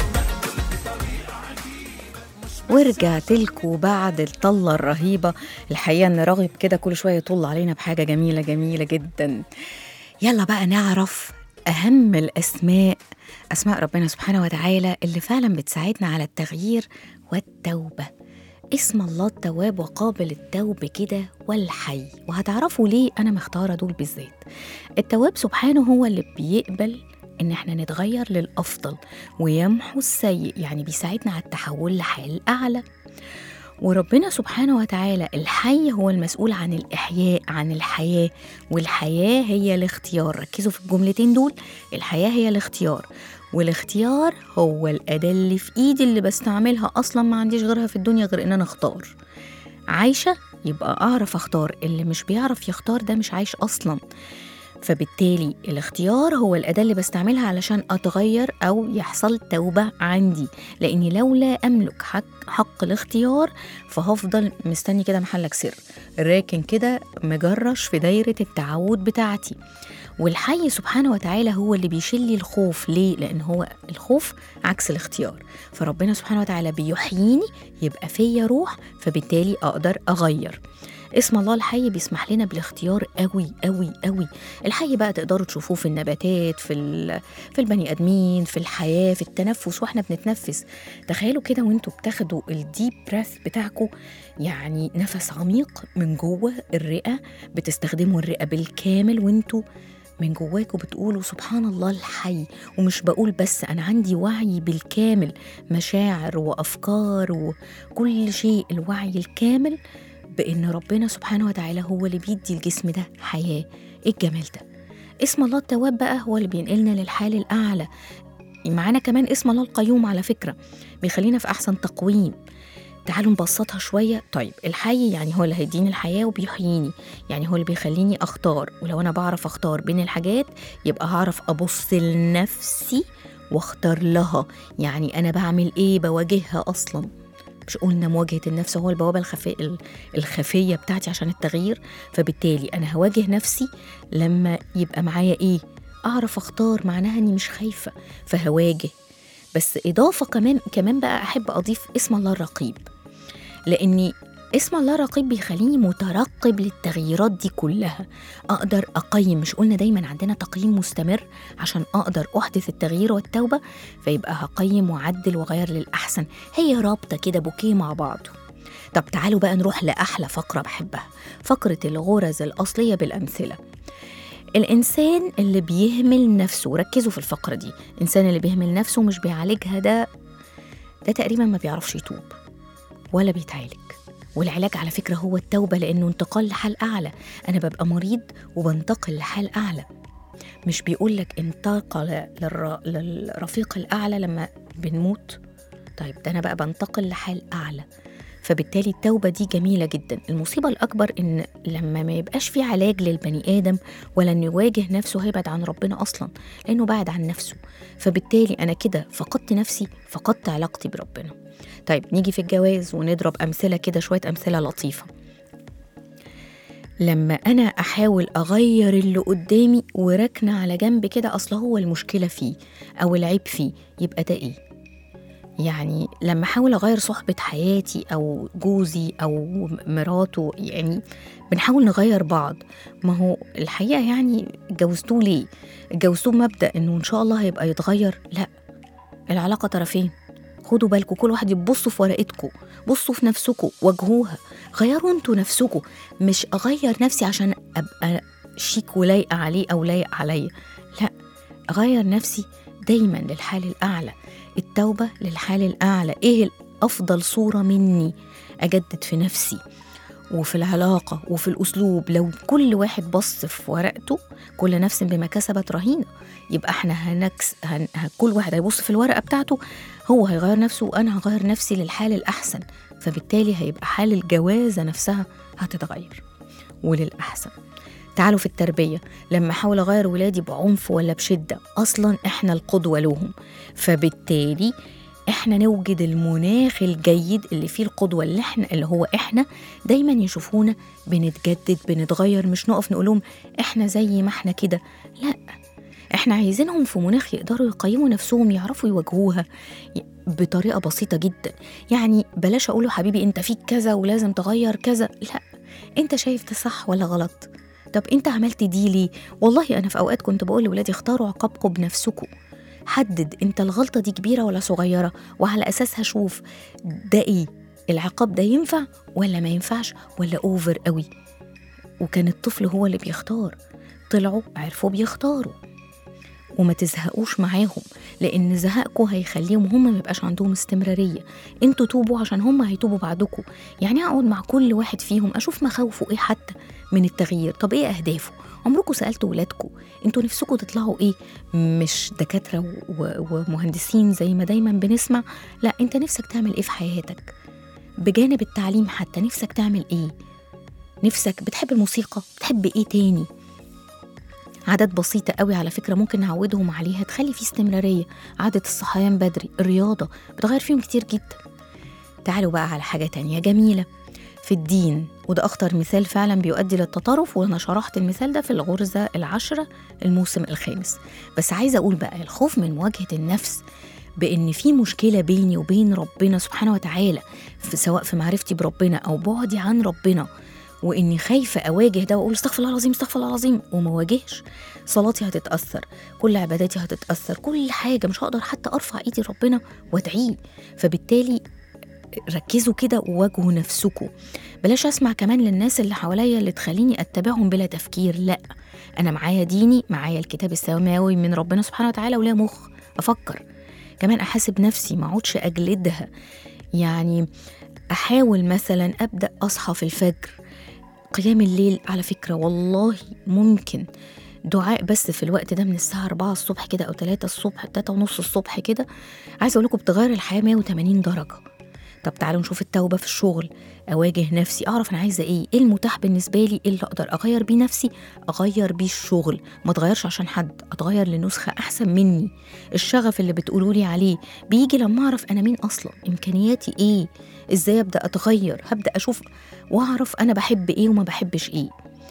ورجعت لكم بعد الطلة الرهيبة الحقيقة إن راغب كده كل شوية يطل علينا بحاجة جميلة جميلة جدا يلا بقى نعرف أهم الأسماء أسماء ربنا سبحانه وتعالى اللي فعلا بتساعدنا على التغيير والتوبة اسم الله التواب وقابل التوب كده والحي وهتعرفوا ليه أنا مختارة دول بالذات التواب سبحانه هو اللي بيقبل إن احنا نتغير للأفضل ويمحو السيء يعني بيساعدنا على التحول لحال أعلى وربنا سبحانه وتعالى الحي هو المسؤول عن الإحياء عن الحياة والحياة هي الاختيار ركزوا في الجملتين دول الحياة هي الاختيار والاختيار هو الأداة اللي في إيدي اللي بستعملها أصلا ما عنديش غيرها في الدنيا غير إن أنا أختار عايشة يبقى أعرف أختار اللي مش بيعرف يختار ده مش عايش أصلا فبالتالي الاختيار هو الأداة اللي بستعملها علشان أتغير أو يحصل توبة عندي لأني لولا أملك حق, حق الاختيار فهفضل مستني كده محلك سر راكن كده مجرش في دايرة التعود بتاعتي والحي سبحانه وتعالى هو اللي بيشيل لي الخوف ليه؟ لأن هو الخوف عكس الاختيار فربنا سبحانه وتعالى بيحييني يبقى فيا روح فبالتالي أقدر أغير اسم الله الحي بيسمح لنا بالاختيار قوي قوي قوي الحي بقى تقدروا تشوفوه في النباتات في ال- في البني ادمين في الحياه في التنفس واحنا بنتنفس تخيلوا كده وانتوا بتاخدوا الديب بريث بتاعكم يعني نفس عميق من جوه الرئه بتستخدموا الرئه بالكامل وانتوا من جواكوا بتقولوا سبحان الله الحي ومش بقول بس أنا عندي وعي بالكامل مشاعر وأفكار وكل شيء الوعي الكامل بإن ربنا سبحانه وتعالى هو اللي بيدي الجسم ده حياة إيه الجمال ده اسم الله التواب بقى هو اللي بينقلنا للحال الأعلى معانا كمان اسم الله القيوم على فكرة بيخلينا في أحسن تقويم تعالوا نبسطها شوية طيب الحي يعني هو اللي هيديني الحياة وبيحييني يعني هو اللي بيخليني أختار ولو أنا بعرف أختار بين الحاجات يبقى هعرف أبص لنفسي واختار لها يعني أنا بعمل إيه بواجهها أصلا مش قلنا مواجهة النفس هو البوابة الخفي... الخفية بتاعتي عشان التغيير فبالتالي أنا هواجه نفسي لما يبقى معايا إيه أعرف أختار معناها إني مش خايفة فهواجه بس إضافة كمان كمان بقى أحب أضيف اسم الله الرقيب لأني اسم الله رقيب بيخليني مترقب للتغييرات دي كلها أقدر أقيم مش قلنا دايما عندنا تقييم مستمر عشان أقدر أحدث التغيير والتوبة فيبقى هقيم وأعدل وأغير للأحسن هي رابطة كده بوكيه مع بعضه طب تعالوا بقى نروح لأحلى فقرة بحبها فقرة الغرز الأصلية بالأمثلة الإنسان اللي بيهمل نفسه ركزوا في الفقرة دي الإنسان اللي بيهمل نفسه مش بيعالجها ده ده تقريبا ما بيعرفش يتوب ولا بيتعالج والعلاج على فكرة هو التوبة لأنه انتقال لحال أعلى أنا ببقى مريض وبنتقل لحال أعلى مش بيقولك انتقل للر... للرفيق الأعلى لما بنموت طيب ده أنا بقى بنتقل لحال أعلى فبالتالي التوبة دي جميلة جدا المصيبة الأكبر إن لما ما يبقاش في علاج للبني آدم ولا إنه يواجه نفسه هيبعد عن ربنا أصلا لأنه بعد عن نفسه فبالتالي أنا كده فقدت نفسي فقدت علاقتي بربنا طيب نيجي في الجواز ونضرب أمثلة كده شوية أمثلة لطيفة لما أنا أحاول أغير اللي قدامي وركنة على جنب كده أصل هو المشكلة فيه أو العيب فيه يبقى ده إيه؟ يعني لما احاول اغير صحبه حياتي او جوزي او مراته يعني بنحاول نغير بعض ما هو الحقيقة يعني اتجوزتوه ليه اتجوزتوه مبدأ انه ان شاء الله هيبقى يتغير لا العلاقة طرفين خدوا بالكم كل واحد يبصوا في ورقتكم بصوا في نفسكم واجهوها غيروا انتوا نفسكم مش اغير نفسي عشان ابقى شيك ولايقه عليه او لايق عليا لا اغير نفسي دايما للحال الاعلى التوبه للحال الاعلى ايه افضل صوره مني اجدد في نفسي وفي العلاقة وفي الأسلوب لو كل واحد بص في ورقته كل نفس بما كسبت رهينة يبقى احنا هنكس هن... ه- كل واحد هيبص في الورقة بتاعته هو هيغير نفسه وأنا هغير نفسي للحال الأحسن فبالتالي هيبقى حال الجوازة نفسها هتتغير وللأحسن تعالوا في التربية لما أحاول أغير ولادي بعنف ولا بشدة أصلا إحنا القدوة لهم فبالتالي إحنا نوجد المناخ الجيد اللي فيه القدوة اللي إحنا اللي هو إحنا دايما يشوفونا بنتجدد بنتغير مش نقف نقول لهم إحنا زي ما إحنا كده لا إحنا عايزينهم في مناخ يقدروا يقيموا نفسهم يعرفوا يواجهوها ي- بطريقة بسيطة جدا يعني بلاش أقوله حبيبي أنت فيك كذا ولازم تغير كذا لا أنت شايف ده صح ولا غلط طب انت عملت دي ليه والله انا في اوقات كنت بقول لاولادي اختاروا عقابكم بنفسكم حدد انت الغلطه دي كبيره ولا صغيره وعلى اساسها شوف ده ايه العقاب ده ينفع ولا ما ينفعش ولا اوفر قوي وكان الطفل هو اللي بيختار طلعوا عرفوا بيختاروا وما تزهقوش معاهم لان زهقكم هيخليهم هم ما يبقاش عندهم استمراريه انتوا توبوا عشان هم هيتوبوا بعدكم يعني اقعد مع كل واحد فيهم اشوف مخاوفه ايه حتى من التغيير طب ايه اهدافه عمركم سالتوا ولادكم انتوا نفسكم تطلعوا ايه مش دكاتره و- و- ومهندسين زي ما دايما بنسمع لا انت نفسك تعمل ايه في حياتك بجانب التعليم حتى نفسك تعمل ايه نفسك بتحب الموسيقى بتحب ايه تاني عادات بسيطة قوي على فكرة ممكن نعودهم عليها تخلي في استمرارية عادة الصحيان بدري الرياضة بتغير فيهم كتير جدا تعالوا بقى على حاجة تانية جميلة في الدين وده أخطر مثال فعلا بيؤدي للتطرف وأنا شرحت المثال ده في الغرزة العشرة الموسم الخامس بس عايزة أقول بقى الخوف من مواجهة النفس بإن في مشكلة بيني وبين ربنا سبحانه وتعالى في سواء في معرفتي بربنا أو بعدي عن ربنا وإني خايفة أواجه ده وأقول استغفر الله العظيم استغفر الله العظيم وما واجهش صلاتي هتتأثر كل عباداتي هتتأثر كل حاجة مش هقدر حتى أرفع إيدي لربنا وأدعيه فبالتالي ركزوا كده وواجهوا نفسكم بلاش اسمع كمان للناس اللي حواليا اللي تخليني اتبعهم بلا تفكير لا انا معايا ديني معايا الكتاب السماوي من ربنا سبحانه وتعالى ولا مخ افكر كمان احاسب نفسي ما اقعدش اجلدها يعني احاول مثلا ابدا اصحى في الفجر قيام الليل على فكره والله ممكن دعاء بس في الوقت ده من الساعة 4 الصبح كده أو 3 الصبح 3 ونص الصبح كده عايزة أقول لكم بتغير الحياة 180 درجة طب تعالوا نشوف التوبة في الشغل أواجه نفسي أعرف أنا عايزة إيه إيه المتاح بالنسبة لي إيه اللي أقدر أغير بيه نفسي أغير بيه الشغل ما أتغيرش عشان حد أتغير لنسخة أحسن مني الشغف اللي بتقولوا لي عليه بيجي لما أعرف أنا مين أصلا إمكانياتي إيه إزاي أبدأ أتغير هبدأ أشوف وأعرف أنا بحب إيه وما بحبش إيه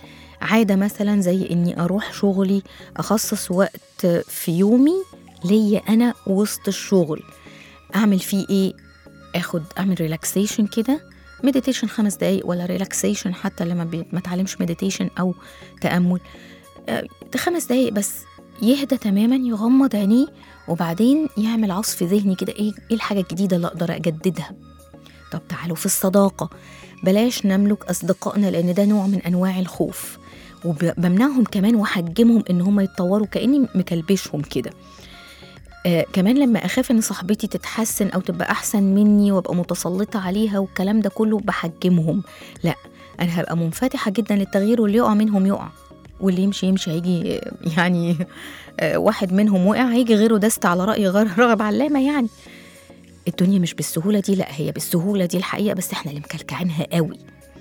عادة مثلا زي إني أروح شغلي أخصص وقت في يومي ليا أنا وسط الشغل أعمل فيه إيه اخد اعمل ريلاكسيشن كده مديتيشن خمس دقايق ولا ريلاكسيشن حتى لما بي- ما اتعلمش مديتيشن او تامل آه، خمس دقايق بس يهدى تماما يغمض عينيه وبعدين يعمل عصف ذهني كده ايه ايه الحاجه الجديده اللي اقدر اجددها طب تعالوا في الصداقه بلاش نملك اصدقائنا لان ده نوع من انواع الخوف وبمنعهم كمان واحجمهم ان هم يتطوروا كاني مكلبشهم كده آه كمان لما اخاف ان صاحبتي تتحسن او تبقى احسن مني وابقى متسلطه عليها والكلام ده كله بحجمهم لا انا هبقى منفتحه جدا للتغيير واللي يقع منهم يقع واللي يمشي يمشي هيجي آه، يعني آه واحد منهم وقع هيجي غيره دست على راي غير رغب علامه يعني الدنيا مش بالسهوله دي لا هي بالسهوله دي الحقيقه بس احنا اللي مكلكعينها قوي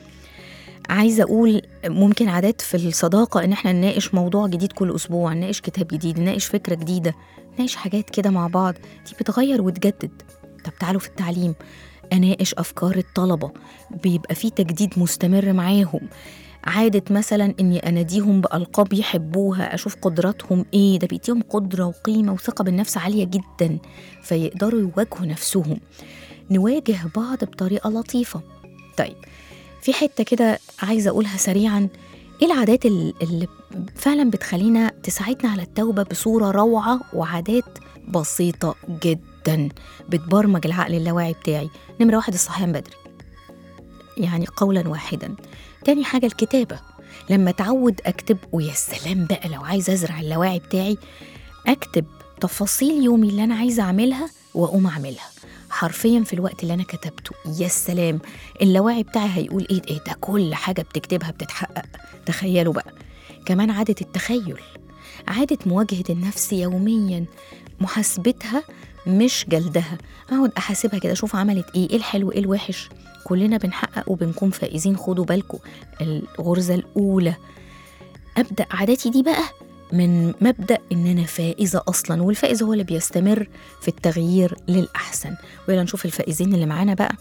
عايزه اقول ممكن عادات في الصداقه ان احنا نناقش موضوع جديد كل اسبوع نناقش كتاب جديد نناقش فكره جديده نناقش حاجات كده مع بعض دي بتغير وتجدد طب تعالوا في التعليم اناقش افكار الطلبه بيبقى في تجديد مستمر معاهم عادة مثلا اني اناديهم بالقاب يحبوها اشوف قدراتهم ايه ده بيديهم قدره وقيمه وثقه بالنفس عاليه جدا فيقدروا يواجهوا نفسهم نواجه بعض بطريقه لطيفه طيب في حتة كده عايزة أقولها سريعا إيه العادات ال- اللي فعلا بتخلينا تساعدنا على التوبة بصورة روعة وعادات بسيطة جدا بتبرمج العقل اللاواعي بتاعي نمرة واحد الصحيان بدري يعني قولا واحدا تاني حاجة الكتابة لما اتعود أكتب ويا سلام بقى لو عايزة أزرع اللاواعي بتاعي أكتب تفاصيل يومي اللي أنا عايزة أعملها وأقوم أعملها حرفيا في الوقت اللي أنا كتبته يا سلام اللاواعي بتاعي هيقول إيه إيه ده كل حاجة بتكتبها بتتحقق تخيلوا بقى كمان عادة التخيل عادة مواجهة النفس يوميا محاسبتها مش جلدها اقعد احاسبها كده اشوف عملت ايه ايه الحلو ايه الوحش كلنا بنحقق وبنكون فائزين خدوا بالكم الغرزة الأولى أبدأ عاداتي دي بقى من مبدأ إن أنا فائزة أصلا والفائز هو اللي بيستمر في التغيير للأحسن ويلا نشوف الفائزين اللي معانا بقى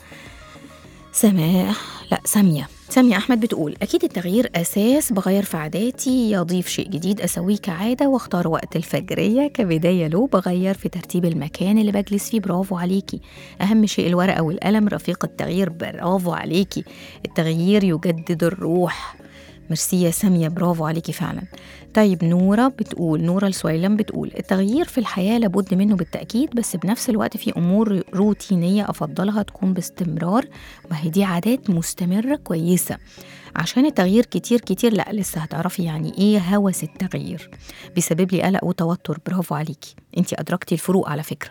سماح لا سامية سامية أحمد بتقول أكيد التغيير أساس بغير في عاداتي يضيف شيء جديد أسويه كعادة واختار وقت الفجرية كبداية له بغير في ترتيب المكان اللي بجلس فيه برافو عليكي أهم شيء الورقة والقلم رفيق التغيير برافو عليكي التغيير يجدد الروح ميرسي يا سامية برافو عليكي فعلا طيب نورة بتقول نورة السويلم بتقول التغيير في الحياة لابد منه بالتأكيد بس بنفس الوقت في أمور روتينية أفضلها تكون باستمرار ما هي دي عادات مستمرة كويسة عشان التغيير كتير كتير لا لسه هتعرفي يعني ايه هوس التغيير بيسبب لي قلق وتوتر برافو عليكي انتي أدركتي الفروق على فكرة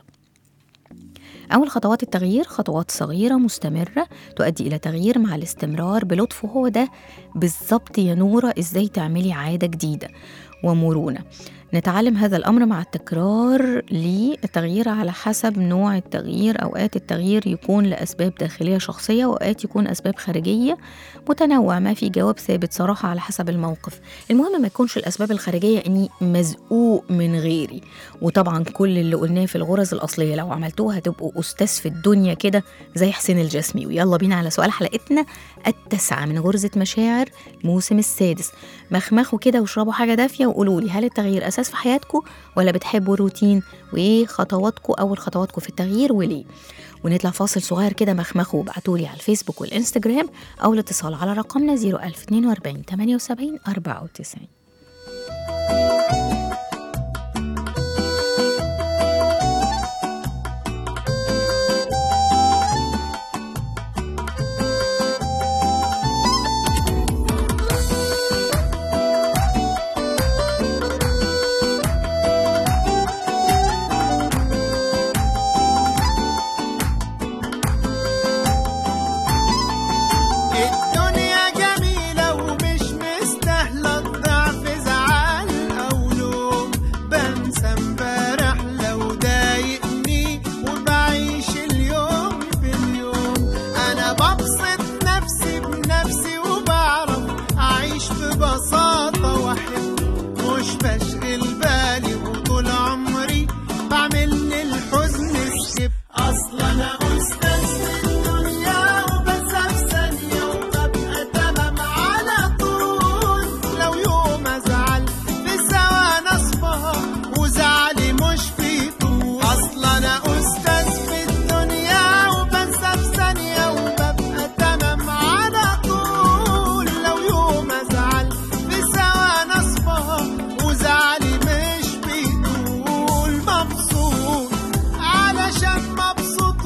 أول خطوات التغيير خطوات صغيرة مستمرة تؤدي إلى تغيير مع الاستمرار بلطف وهو ده بالظبط يا نورة إزاي تعملي عادة جديدة ومرونة نتعلم هذا الأمر مع التكرار للتغيير على حسب نوع التغيير أوقات التغيير يكون لأسباب داخلية شخصية وأوقات يكون أسباب خارجية متنوع ما في جواب ثابت صراحة على حسب الموقف المهم ما يكونش الأسباب الخارجية إني مزقوق من غيري وطبعا كل اللي قلناه في الغرز الأصلية لو عملتوها هتبقوا أستاذ في الدنيا كده زي حسين الجسمي ويلا بينا على سؤال حلقتنا التاسعة من غرزة مشاعر الموسم السادس مخمخوا كده واشربوا حاجة دافية وقولوا لي هل التغيير أساس في حياتكم ولا بتحبوا الروتين وإيه خطواتكم أول خطواتكم في التغيير وليه ونطلع فاصل صغير كده مخمخوا وابعتوا لي على الفيسبوك والإنستجرام أو الاتصال على رقمنا 01042 78 94 الدنيا جميلة ومش مستاهلة الضعف زعل أو لوم بنسى امبارح لو ضايقني وبعيش اليوم باليوم أنا ببسط نفسي بنفسي وبعرف أعيش ببساطة وأحب مش بشغل بالي وطول عمري بعمل للحزن سكيب أصلا أنا أستاذ في الدنيا وبنسى في ثانية وببقى تمام على طول لو يوم أزعل في ثواني أصفى وزعلي مش في طول أصلا أنا أستاذ في الدنيا وبنسى في ثانية وببقى تمام على طول لو يوم أزعل في ثواني أصفى وزعلي مش بيطول مبسوط علشان مبسوط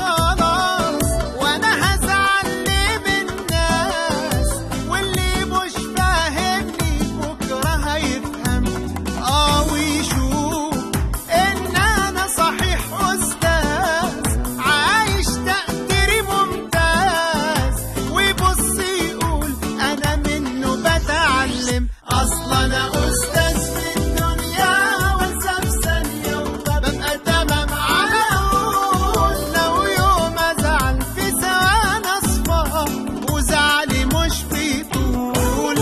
وخلاص وانا هزعل ليه من الناس واللي مش فاهمني بكره هيفهم اه ويشوف ان انا صحيح استاذ عايش تقديري ممتاز ويبص يقول انا منه بتعلم اصلا انا استاذ في الدنيا وانسى في ثانيه وببقى تمام على طول لو يوم ازعل في ثواني اصفى وزعلي مش بيطول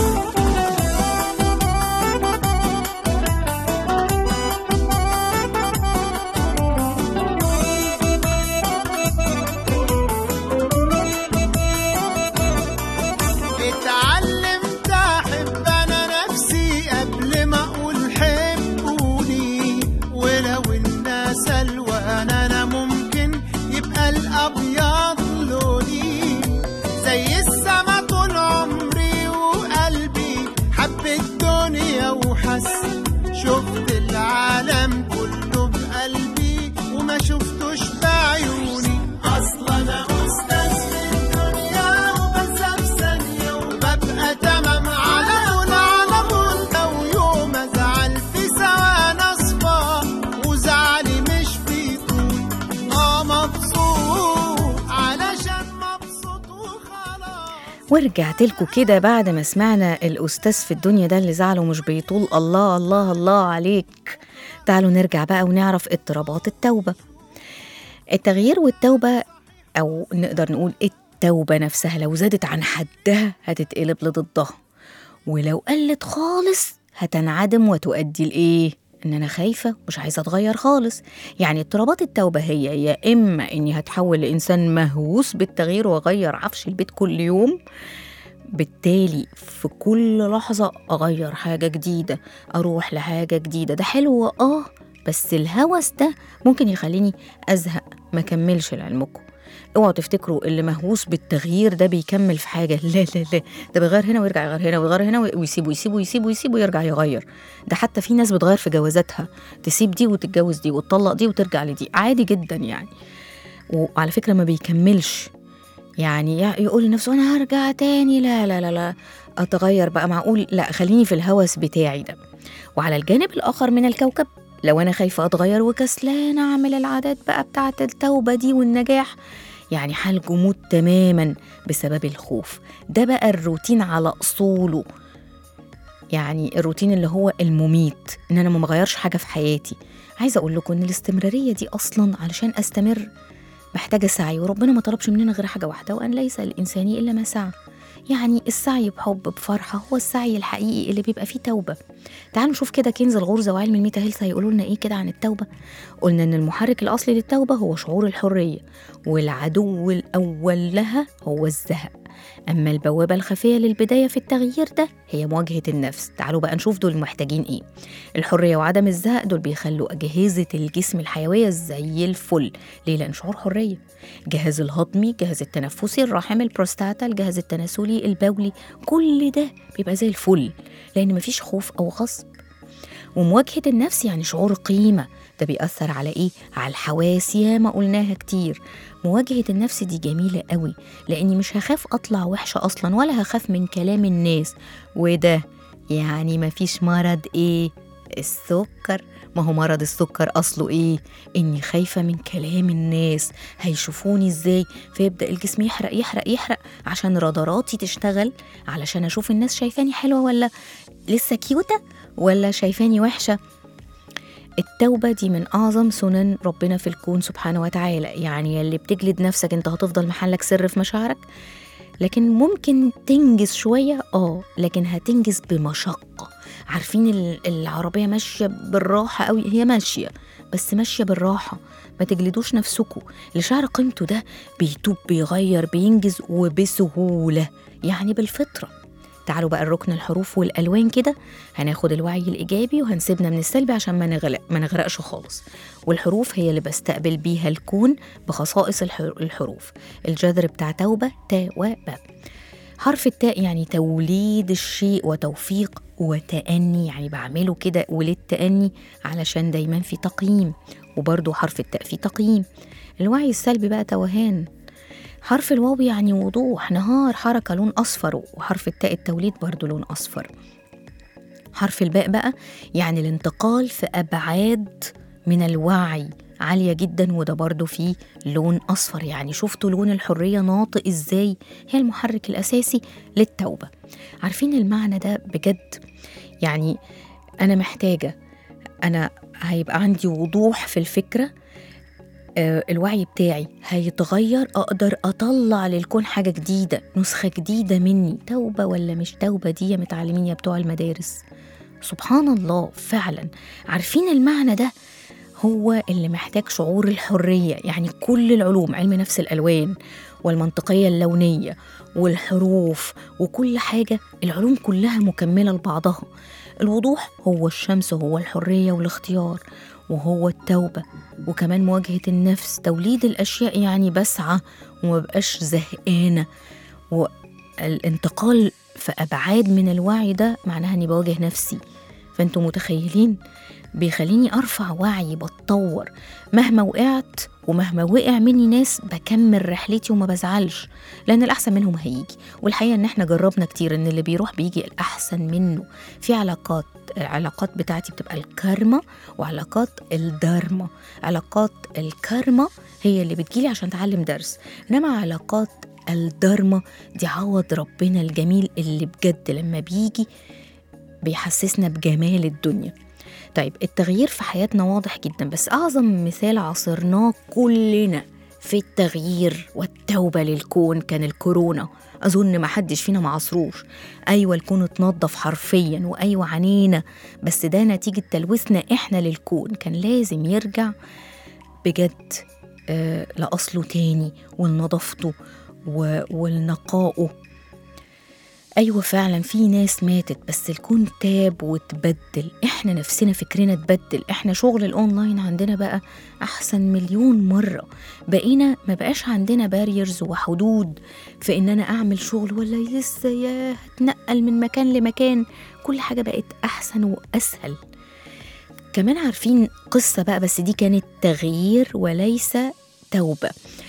اتعلمت احب انا نفسي قبل ما ورجعت لكم كده بعد ما سمعنا الأستاذ في الدنيا ده اللي زعله مش بيطول الله الله الله عليك تعالوا نرجع بقى ونعرف اضطرابات التوبة التغيير والتوبة أو نقدر نقول التوبة نفسها لو زادت عن حدها هتتقلب لضدها ولو قلت خالص هتنعدم وتؤدي لإيه؟ إن أنا خايفة مش عايزة أتغير خالص يعني اضطرابات التوبة هي يا إما إني هتحول لإنسان مهووس بالتغيير وأغير عفش البيت كل يوم بالتالي في كل لحظة أغير حاجة جديدة أروح لحاجة جديدة ده حلو آه بس الهوس ده ممكن يخليني أزهق ما كملش لعلمكم اوعوا تفتكروا اللي مهووس بالتغيير ده بيكمل في حاجة لا لا لا ده بيغير هنا ويرجع يغير هنا ويغير هنا ويسيب ويسيب ويسيب ويسيب ويرجع يغير ده حتى في ناس بتغير في جوازاتها تسيب دي وتتجوز دي وتطلق دي وترجع لدي عادي جدا يعني وعلى فكرة ما بيكملش يعني يع- يقول لنفسه انا هرجع تاني لا لا لا لا اتغير بقى معقول لا خليني في الهوس بتاعي ده وعلى الجانب الاخر من الكوكب لو انا خايفه اتغير وكسلانه اعمل العادات بقى بتاعه التوبه دي والنجاح يعني حال جمود تماما بسبب الخوف ده بقى الروتين على اصوله يعني الروتين اللي هو المميت ان انا ما مغيرش حاجه في حياتي عايزه اقول لكم ان الاستمراريه دي اصلا علشان استمر محتاجة سعي وربنا ما طلبش مننا غير حاجة واحدة وأن ليس للإنسان إلا ما سعى يعني السعي بحب بفرحة هو السعي الحقيقي اللي بيبقى فيه توبة تعالوا نشوف كده كنز الغرزة وعلم الميتا هيلث هيقولوا لنا إيه كده عن التوبة قلنا إن المحرك الأصلي للتوبة هو شعور الحرية والعدو الأول لها هو الزهق أما البوابة الخفية للبداية في التغيير ده هي مواجهة النفس تعالوا بقى نشوف دول محتاجين إيه الحرية وعدم الزهق دول بيخلوا أجهزة الجسم الحيوية زي الفل ليه لأن شعور حرية الجهاز الهضمي الجهاز التنفسي الرحم البروستاتا الجهاز التناسلي البولي كل ده بيبقى زي الفل لأن مفيش خوف أو غصب ومواجهة النفس يعني شعور قيمة ده بيأثر على إيه؟ على الحواس ياما قلناها كتير مواجهة النفس دي جميلة قوي لأني مش هخاف أطلع وحشة أصلا ولا هخاف من كلام الناس وده يعني مفيش مرض إيه؟ السكر ما هو مرض السكر أصله إيه؟ إني خايفة من كلام الناس هيشوفوني إزاي فيبدأ الجسم يحرق يحرق يحرق عشان راداراتي تشتغل علشان أشوف الناس شايفاني حلوة ولا لسه كيوتة ولا شايفاني وحشة التوبة دي من أعظم سنن ربنا في الكون سبحانه وتعالى يعني اللي بتجلد نفسك أنت هتفضل محلك سر في مشاعرك لكن ممكن تنجز شوية آه لكن هتنجز بمشقة عارفين ال- العربية ماشية بالراحة قوي هي ماشية بس ماشية بالراحة ما تجلدوش نفسكم اللي شعر قيمته ده بيتوب بيغير بينجز وبسهولة يعني بالفطرة تعالوا بقى الركن الحروف والالوان كده هناخد الوعي الايجابي وهنسيبنا من السلبي عشان ما نغلق ما نغرقش خالص والحروف هي اللي بستقبل بيها الكون بخصائص الح- الحروف الجذر بتاع توبه تا وبا حرف التاء يعني توليد الشيء وتوفيق وتأني يعني بعمله كده وللتأني علشان دايما في تقييم وبرضه حرف التاء في تقييم الوعي السلبي بقى توهان حرف الواو يعني وضوح نهار حركة لون أصفر وحرف التاء التوليد برضو لون أصفر حرف الباء بقى يعني الانتقال في أبعاد من الوعي عالية جدا وده برضو فيه لون أصفر يعني شفتوا لون الحرية ناطق إزاي هي المحرك الأساسي للتوبة عارفين المعنى ده بجد يعني أنا محتاجة أنا هيبقى عندي وضوح في الفكرة آه، الوعي بتاعي هيتغير اقدر اطلع للكون حاجه جديده نسخه جديده مني توبه ولا مش توبه دي يا متعلمين يا بتوع المدارس سبحان الله فعلا عارفين المعنى ده هو اللي محتاج شعور الحريه يعني كل العلوم علم نفس الالوان والمنطقيه اللونيه والحروف وكل حاجه العلوم كلها مكمله لبعضها الوضوح هو الشمس هو الحريه والاختيار وهو التوبه وكمان مواجهة النفس توليد الأشياء يعني بسعى ومبقاش زهقانة والانتقال في أبعاد من الوعي ده معناها إني بواجه نفسي فأنتوا متخيلين بيخليني أرفع وعي بتطور مهما وقعت ومهما وقع مني ناس بكمل رحلتي وما بزعلش لأن الأحسن منهم هيجي والحقيقة إن إحنا جربنا كتير إن اللي بيروح بيجي الأحسن منه في علاقات العلاقات بتاعتي بتبقى الكارما وعلاقات الدارما علاقات الكارما هي اللي بتجيلي عشان تعلم درس انما علاقات الدارما دي عوض ربنا الجميل اللي بجد لما بيجي بيحسسنا بجمال الدنيا طيب التغيير في حياتنا واضح جدا بس أعظم مثال عاصرناه كلنا في التغيير والتوبة للكون كان الكورونا أظن ما حدش فينا معصروش أيوة الكون اتنضف حرفيا وأيوة عنينا بس ده نتيجة تلوثنا إحنا للكون كان لازم يرجع بجد آه لأصله تاني ولنظافته و- ولنقائه أيوة فعلا في ناس ماتت بس الكون تاب وتبدل احنا نفسنا فكرنا اتبدل احنا شغل الاونلاين عندنا بقى احسن مليون مرة بقينا ما بقاش عندنا باريرز وحدود في ان انا اعمل شغل ولا لسه يا هتنقل من مكان لمكان كل حاجة بقت احسن واسهل كمان عارفين قصة بقى بس دي كانت تغيير وليس توبة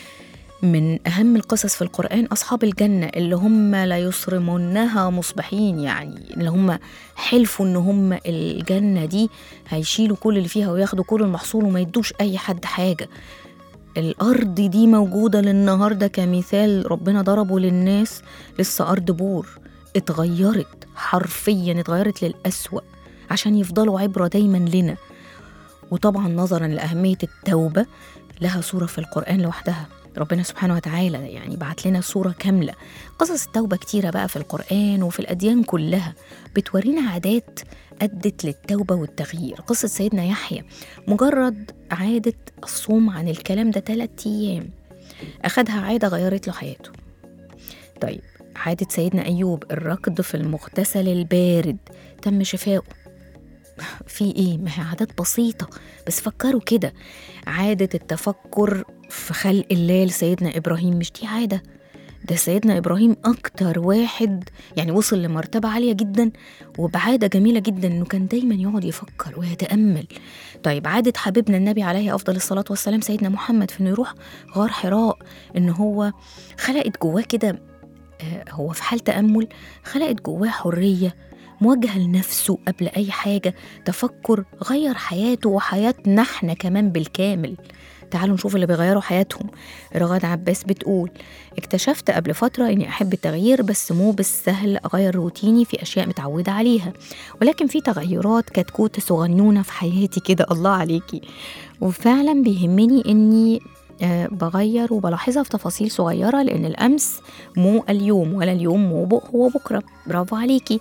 من أهم القصص في القرآن أصحاب الجنة اللي هم لا يصرمنها مصبحين يعني اللي هم حلفوا إن هم الجنة دي هيشيلوا كل اللي فيها وياخدوا كل المحصول وما يدوش أي حد حاجة الأرض دي موجودة للنهاردة كمثال ربنا ضربه للناس لسه أرض بور اتغيرت حرفيا اتغيرت للأسوأ عشان يفضلوا عبرة دايما لنا وطبعا نظرا لأهمية التوبة لها صورة في القرآن لوحدها ربنا سبحانه وتعالى يعني بعت لنا صورة كاملة قصص التوبة كتيرة بقى في القرآن وفي الأديان كلها بتورينا عادات أدت للتوبة والتغيير قصة سيدنا يحيى مجرد عادة الصوم عن الكلام ده ثلاثة أيام أخدها عادة غيرت له حياته طيب عادة سيدنا أيوب الركض في المغتسل البارد تم شفاؤه في ايه ما هي عادات بسيطة بس فكروا كده عادة التفكر في خلق الله لسيدنا إبراهيم مش دي عادة ده سيدنا إبراهيم أكتر واحد يعني وصل لمرتبة عالية جدا وبعادة جميلة جدا إنه كان دايما يقعد يفكر ويتأمل طيب عادة حبيبنا النبي عليه أفضل الصلاة والسلام سيدنا محمد في إنه يروح غار حراء إن هو خلقت جواه كده آه، هو في حال تأمل خلقت جواه حرية موجهة لنفسه قبل أي حاجة تفكر غير حياته وحياتنا احنا كمان بالكامل تعالوا نشوف اللي بيغيروا حياتهم رغد عباس بتقول اكتشفت قبل فترة إني أحب التغيير بس مو بالسهل أغير روتيني في أشياء متعودة عليها ولكن في تغيرات كتكوتة صغنونة في حياتي كده الله عليكي وفعلا بيهمني إني آه، بغير وبلاحظها في تفاصيل صغيرة لأن الأمس مو اليوم ولا اليوم مو بق- هو بكرة برافو عليكي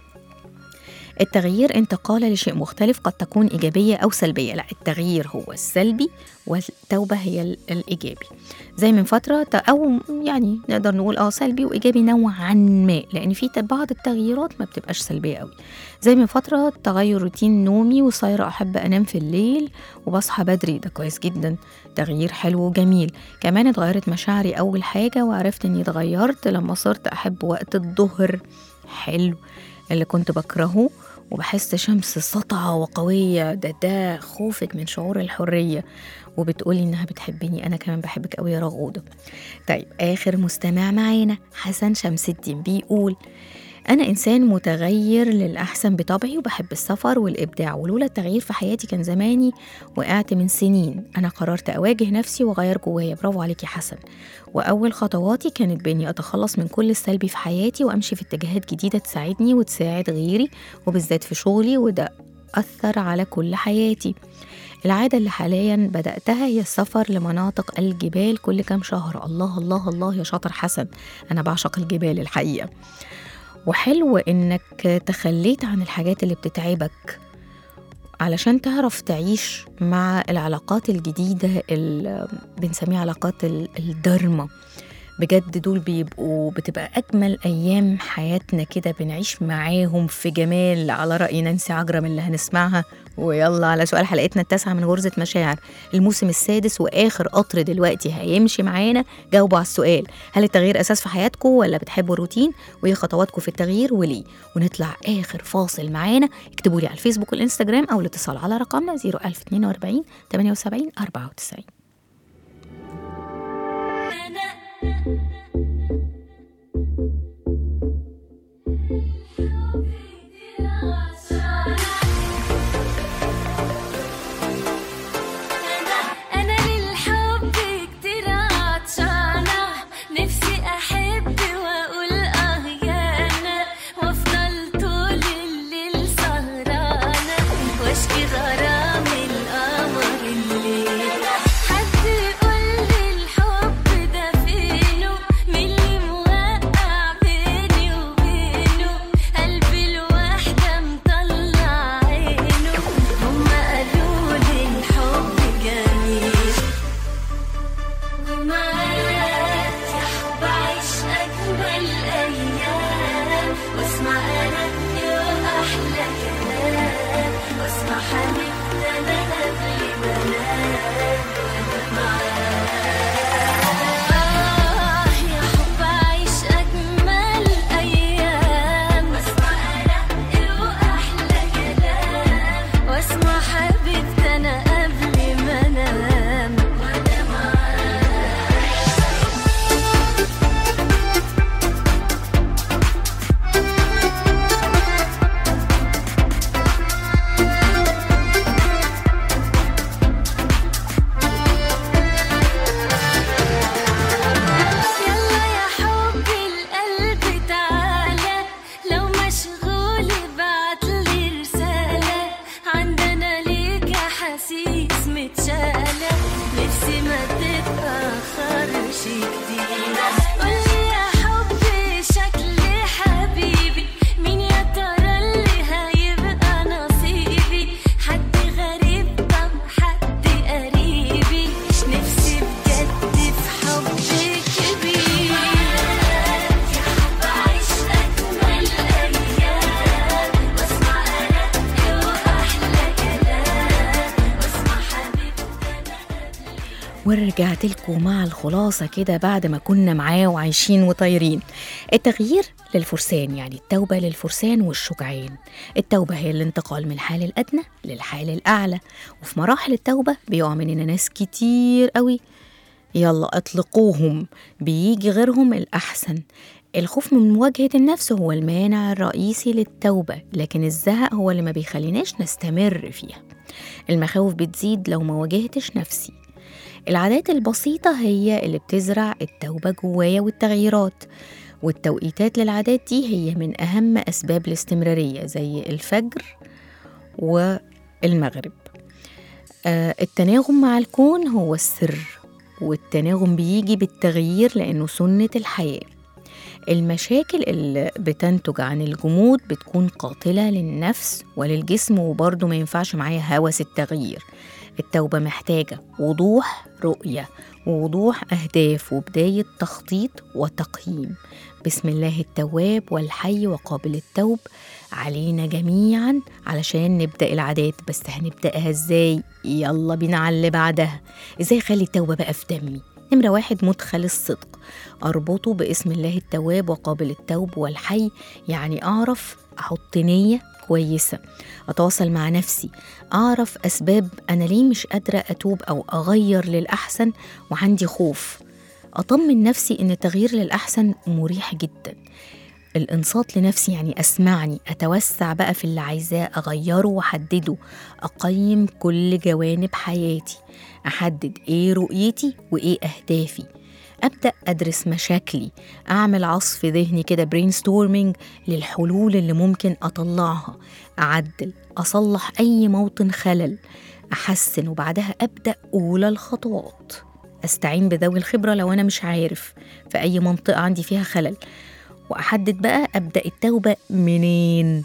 التغيير انتقال لشيء مختلف قد تكون إيجابية أو سلبية لا التغيير هو السلبي والتوبة هي ال- الإيجابي زي من فترة ت- أو يعني نقدر نقول اه سلبي وإيجابي نوعا ما لأن في ت- بعض التغييرات ما بتبقاش سلبية قوي زي من فترة تغير روتين نومي وصايرة أحب أنام في الليل وبصحى بدري ده كويس جدا تغيير حلو وجميل كمان اتغيرت مشاعري أول حاجة وعرفت إني اتغيرت لما صرت أحب وقت الظهر حلو اللي كنت بكرهه وبحس شمس سطعة وقوية ده ده خوفك من شعور الحرية وبتقولي إنها بتحبني أنا كمان بحبك أوي يا رغودة طيب آخر مستمع معانا حسن شمس الدين بيقول أنا إنسان متغير للأحسن بطبعي وبحب السفر والإبداع ولولا التغيير في حياتي كان زماني وقعت من سنين أنا قررت أواجه نفسي وأغير جوايا برافو عليك يا حسن وأول خطواتي كانت بإني أتخلص من كل السلبي في حياتي وأمشي في اتجاهات جديدة تساعدني وتساعد غيري وبالذات في شغلي وده أثر على كل حياتي العادة اللي حاليا بدأتها هي السفر لمناطق الجبال كل كام شهر الله الله الله يا شاطر حسن أنا بعشق الجبال الحقيقة وحلو إنك تخليت عن الحاجات اللي بتتعبك علشان تعرف تعيش مع العلاقات الجديدة اللي بنسميها علاقات ال- الدرمة بجد دول بيبقوا بتبقى أجمل أيام حياتنا كده بنعيش معاهم في جمال على رأي نانسي عجرم اللي هنسمعها ويلا على سؤال حلقتنا التاسعة من غرزة مشاعر الموسم السادس وآخر قطر دلوقتي هيمشي معانا جاوبوا على السؤال هل التغيير أساس في حياتكم ولا بتحبوا الروتين وإيه خطواتكم في التغيير وليه ونطلع آخر فاصل معانا اكتبوا لي على الفيسبوك والإنستجرام أو الاتصال على رقمنا 01042 78 94 أنا للحب كتير عطشانة نفسي أحب شي جديد قولي يا حبي شكلي حبيبي مين يا ترى اللي هيبقى نصيبي حد غريب طب حد قريبي مش نفسي بجد في حب كبير يا حب أعيش أجمل أيام وأسمع أرق وأحلى كلام وأسمع حبيبتي ورجعت لكم مع الخلاصة كده بعد ما كنا معاه وعايشين وطايرين التغيير للفرسان يعني التوبة للفرسان والشجعان التوبة هي الانتقال من الحال الأدنى للحال الأعلى وفي مراحل التوبة بيقع مننا ناس كتير قوي يلا اطلقوهم بيجي غيرهم الأحسن الخوف من مواجهة النفس هو المانع الرئيسي للتوبة لكن الزهق هو اللي ما بيخليناش نستمر فيها المخاوف بتزيد لو ما واجهتش نفسي العادات البسيطة هي اللي بتزرع التوبة جوايا والتغييرات والتوقيتات للعادات دي هي من أهم أسباب الاستمرارية زي الفجر والمغرب آه التناغم مع الكون هو السر والتناغم بيجي بالتغيير لأنه سنة الحياة المشاكل اللي بتنتج عن الجمود بتكون قاتلة للنفس وللجسم وبرضه ما ينفعش معايا هوس التغيير التوبة محتاجة وضوح رؤية ووضوح أهداف وبداية تخطيط وتقييم بسم الله التواب والحي وقابل التوب علينا جميعا علشان نبدأ العادات بس هنبدأها ازاي يلا بينا على اللي بعدها ازاي اخلي التوبة بقى في دمي نمرة واحد مدخل الصدق أربطه باسم الله التواب وقابل التوب والحي يعني أعرف أحط نية كويسة أتواصل مع نفسي أعرف أسباب أنا ليه مش قادرة أتوب أو أغير للأحسن وعندي خوف أطمن نفسي إن التغيير للأحسن مريح جدا الإنصات لنفسي يعني أسمعني أتوسع بقى في اللي عايزاه أغيره وأحدده أقيم كل جوانب حياتي أحدد إيه رؤيتي وإيه أهدافي أبدأ أدرس مشاكلي أعمل عصف ذهني كده برين ستورمينج للحلول اللي ممكن أطلعها أعدل أصلح أي موطن خلل أحسن وبعدها أبدأ أولى الخطوات أستعين بذوي الخبرة لو أنا مش عارف في أي منطقة عندي فيها خلل وأحدد بقى أبدأ التوبة منين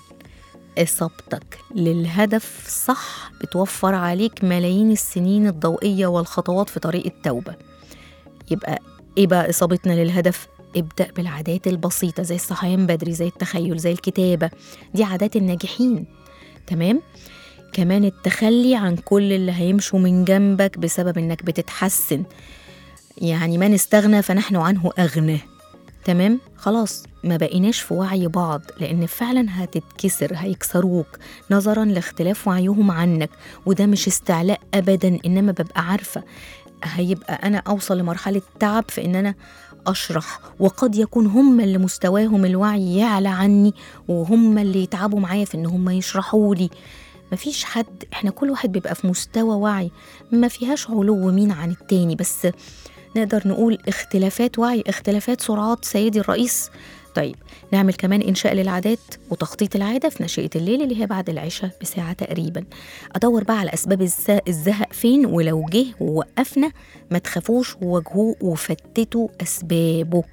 إصابتك للهدف صح بتوفر عليك ملايين السنين الضوئية والخطوات في طريق التوبة يبقى إيه بقى إصابتنا للهدف؟ ابدأ بالعادات البسيطة زي الصحيان بدري زي التخيل زي الكتابة دي عادات الناجحين تمام؟ كمان التخلي عن كل اللي هيمشوا من جنبك بسبب انك بتتحسن يعني من استغنى فنحن عنه أغنى تمام خلاص ما بقيناش في وعي بعض لأن فعلا هتتكسر هيكسروك نظرا لاختلاف وعيهم عنك وده مش استعلاء أبدا إنما ببقى عارفة هيبقى أنا أوصل لمرحلة تعب في إن أنا أشرح وقد يكون هم اللي مستواهم الوعي يعلى عني وهم اللي يتعبوا معايا في إن هم يشرحوا لي مفيش حد احنا كل واحد بيبقى في مستوى وعي ما فيهاش علو مين عن التاني بس نقدر نقول اختلافات وعي اختلافات سرعات سيدي الرئيس طيب نعمل كمان إنشاء للعادات وتخطيط العادة في نشأة الليل اللي هي بعد العشاء بساعة تقريبا أدور بقى على أسباب الز- الزهق فين ولو جه ووقفنا ما تخافوش وواجهوه وفتتوا أسبابه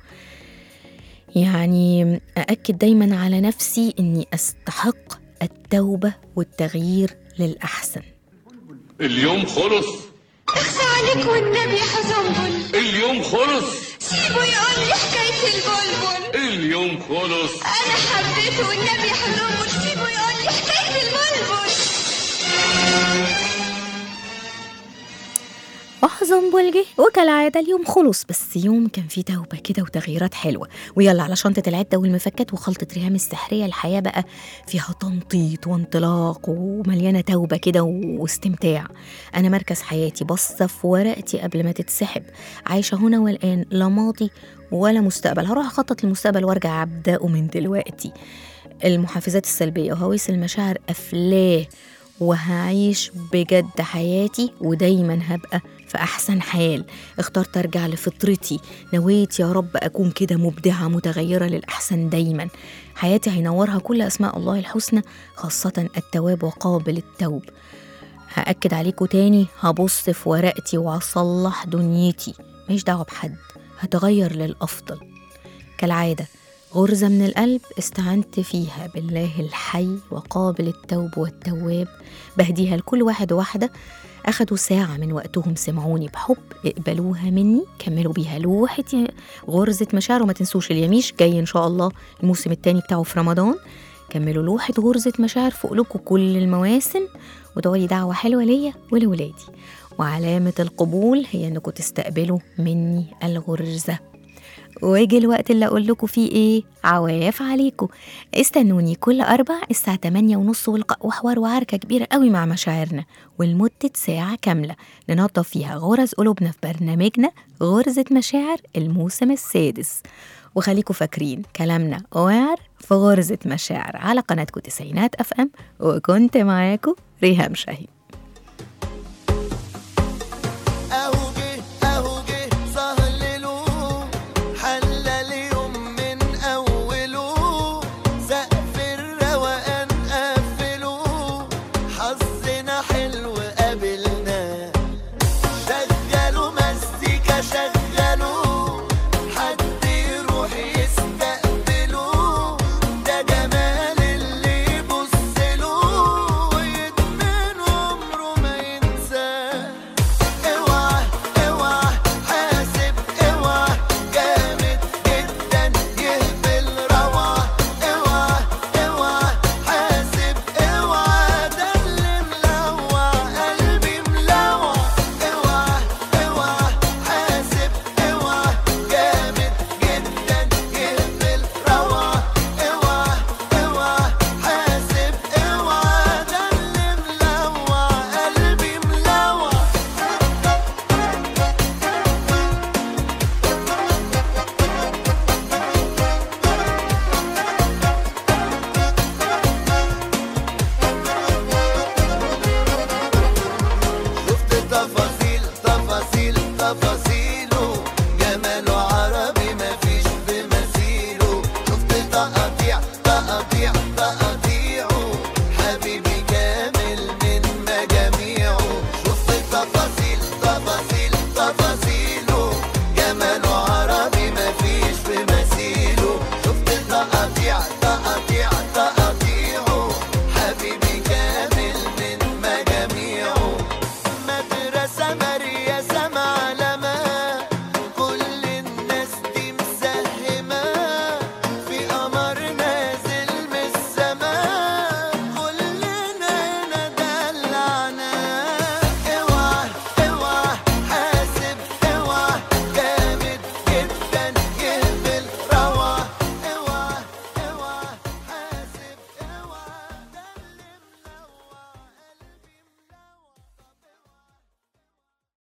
يعني أأكد دايما على نفسي إني أستحق التوبة والتغيير للأحسن اليوم خلص اخفى عليك والنبي حزنبل اليوم خلص سيبه يقول لي حكاية البلبل اليوم خلص أنا حبيته والنبي حزنبل سيبه يقول لي حكاية البلبل أحزن بلجي وكالعادة اليوم خلص بس يوم كان فيه توبة كده وتغييرات حلوة ويلا على شنطة العدة والمفكات وخلطة ريهام السحرية الحياة بقى فيها تنطيط وانطلاق ومليانة توبة كده واستمتاع أنا مركز حياتي بصة في ورقتي قبل ما تتسحب عايشة هنا والآن لا ماضي ولا مستقبل هروح أخطط للمستقبل وأرجع أبدأه من دلوقتي المحفزات السلبية وهويس المشاعر أفلاه وهعيش بجد حياتي ودايما هبقى في أحسن حال اخترت أرجع لفطرتي نويت يا رب أكون كده مبدعة متغيرة للأحسن دايما حياتي هينورها كل أسماء الله الحسنى خاصة التواب وقابل التوب هأكد عليكم تاني هبص في ورقتي وأصلح دنيتي ماليش دعوة بحد هتغير للأفضل كالعادة غرزة من القلب استعنت فيها بالله الحي وقابل التوب والتواب بهديها لكل واحد وواحدة أخدوا ساعة من وقتهم سمعوني بحب اقبلوها مني كملوا بيها لوحة غرزة مشاعر وما تنسوش اليميش جاي إن شاء الله الموسم التاني بتاعه في رمضان كملوا لوحة غرزة مشاعر فوق لكم كل المواسم وادعوا لي دعوة حلوة ليا ولولادي وعلامة القبول هي إنكم تستقبلوا مني الغرزة ويجي الوقت اللي أقول لكم فيه إيه عواف عليكم استنوني كل أربع الساعة 8 ونص والقاء وحوار وعركة كبيرة قوي مع مشاعرنا ولمدة ساعة كاملة ننظف فيها غرز قلوبنا في برنامجنا غرزة مشاعر الموسم السادس وخليكم فاكرين كلامنا وعر في غرزة مشاعر على قناتكم تسعينات أف أم وكنت معاكم ريهام شاهين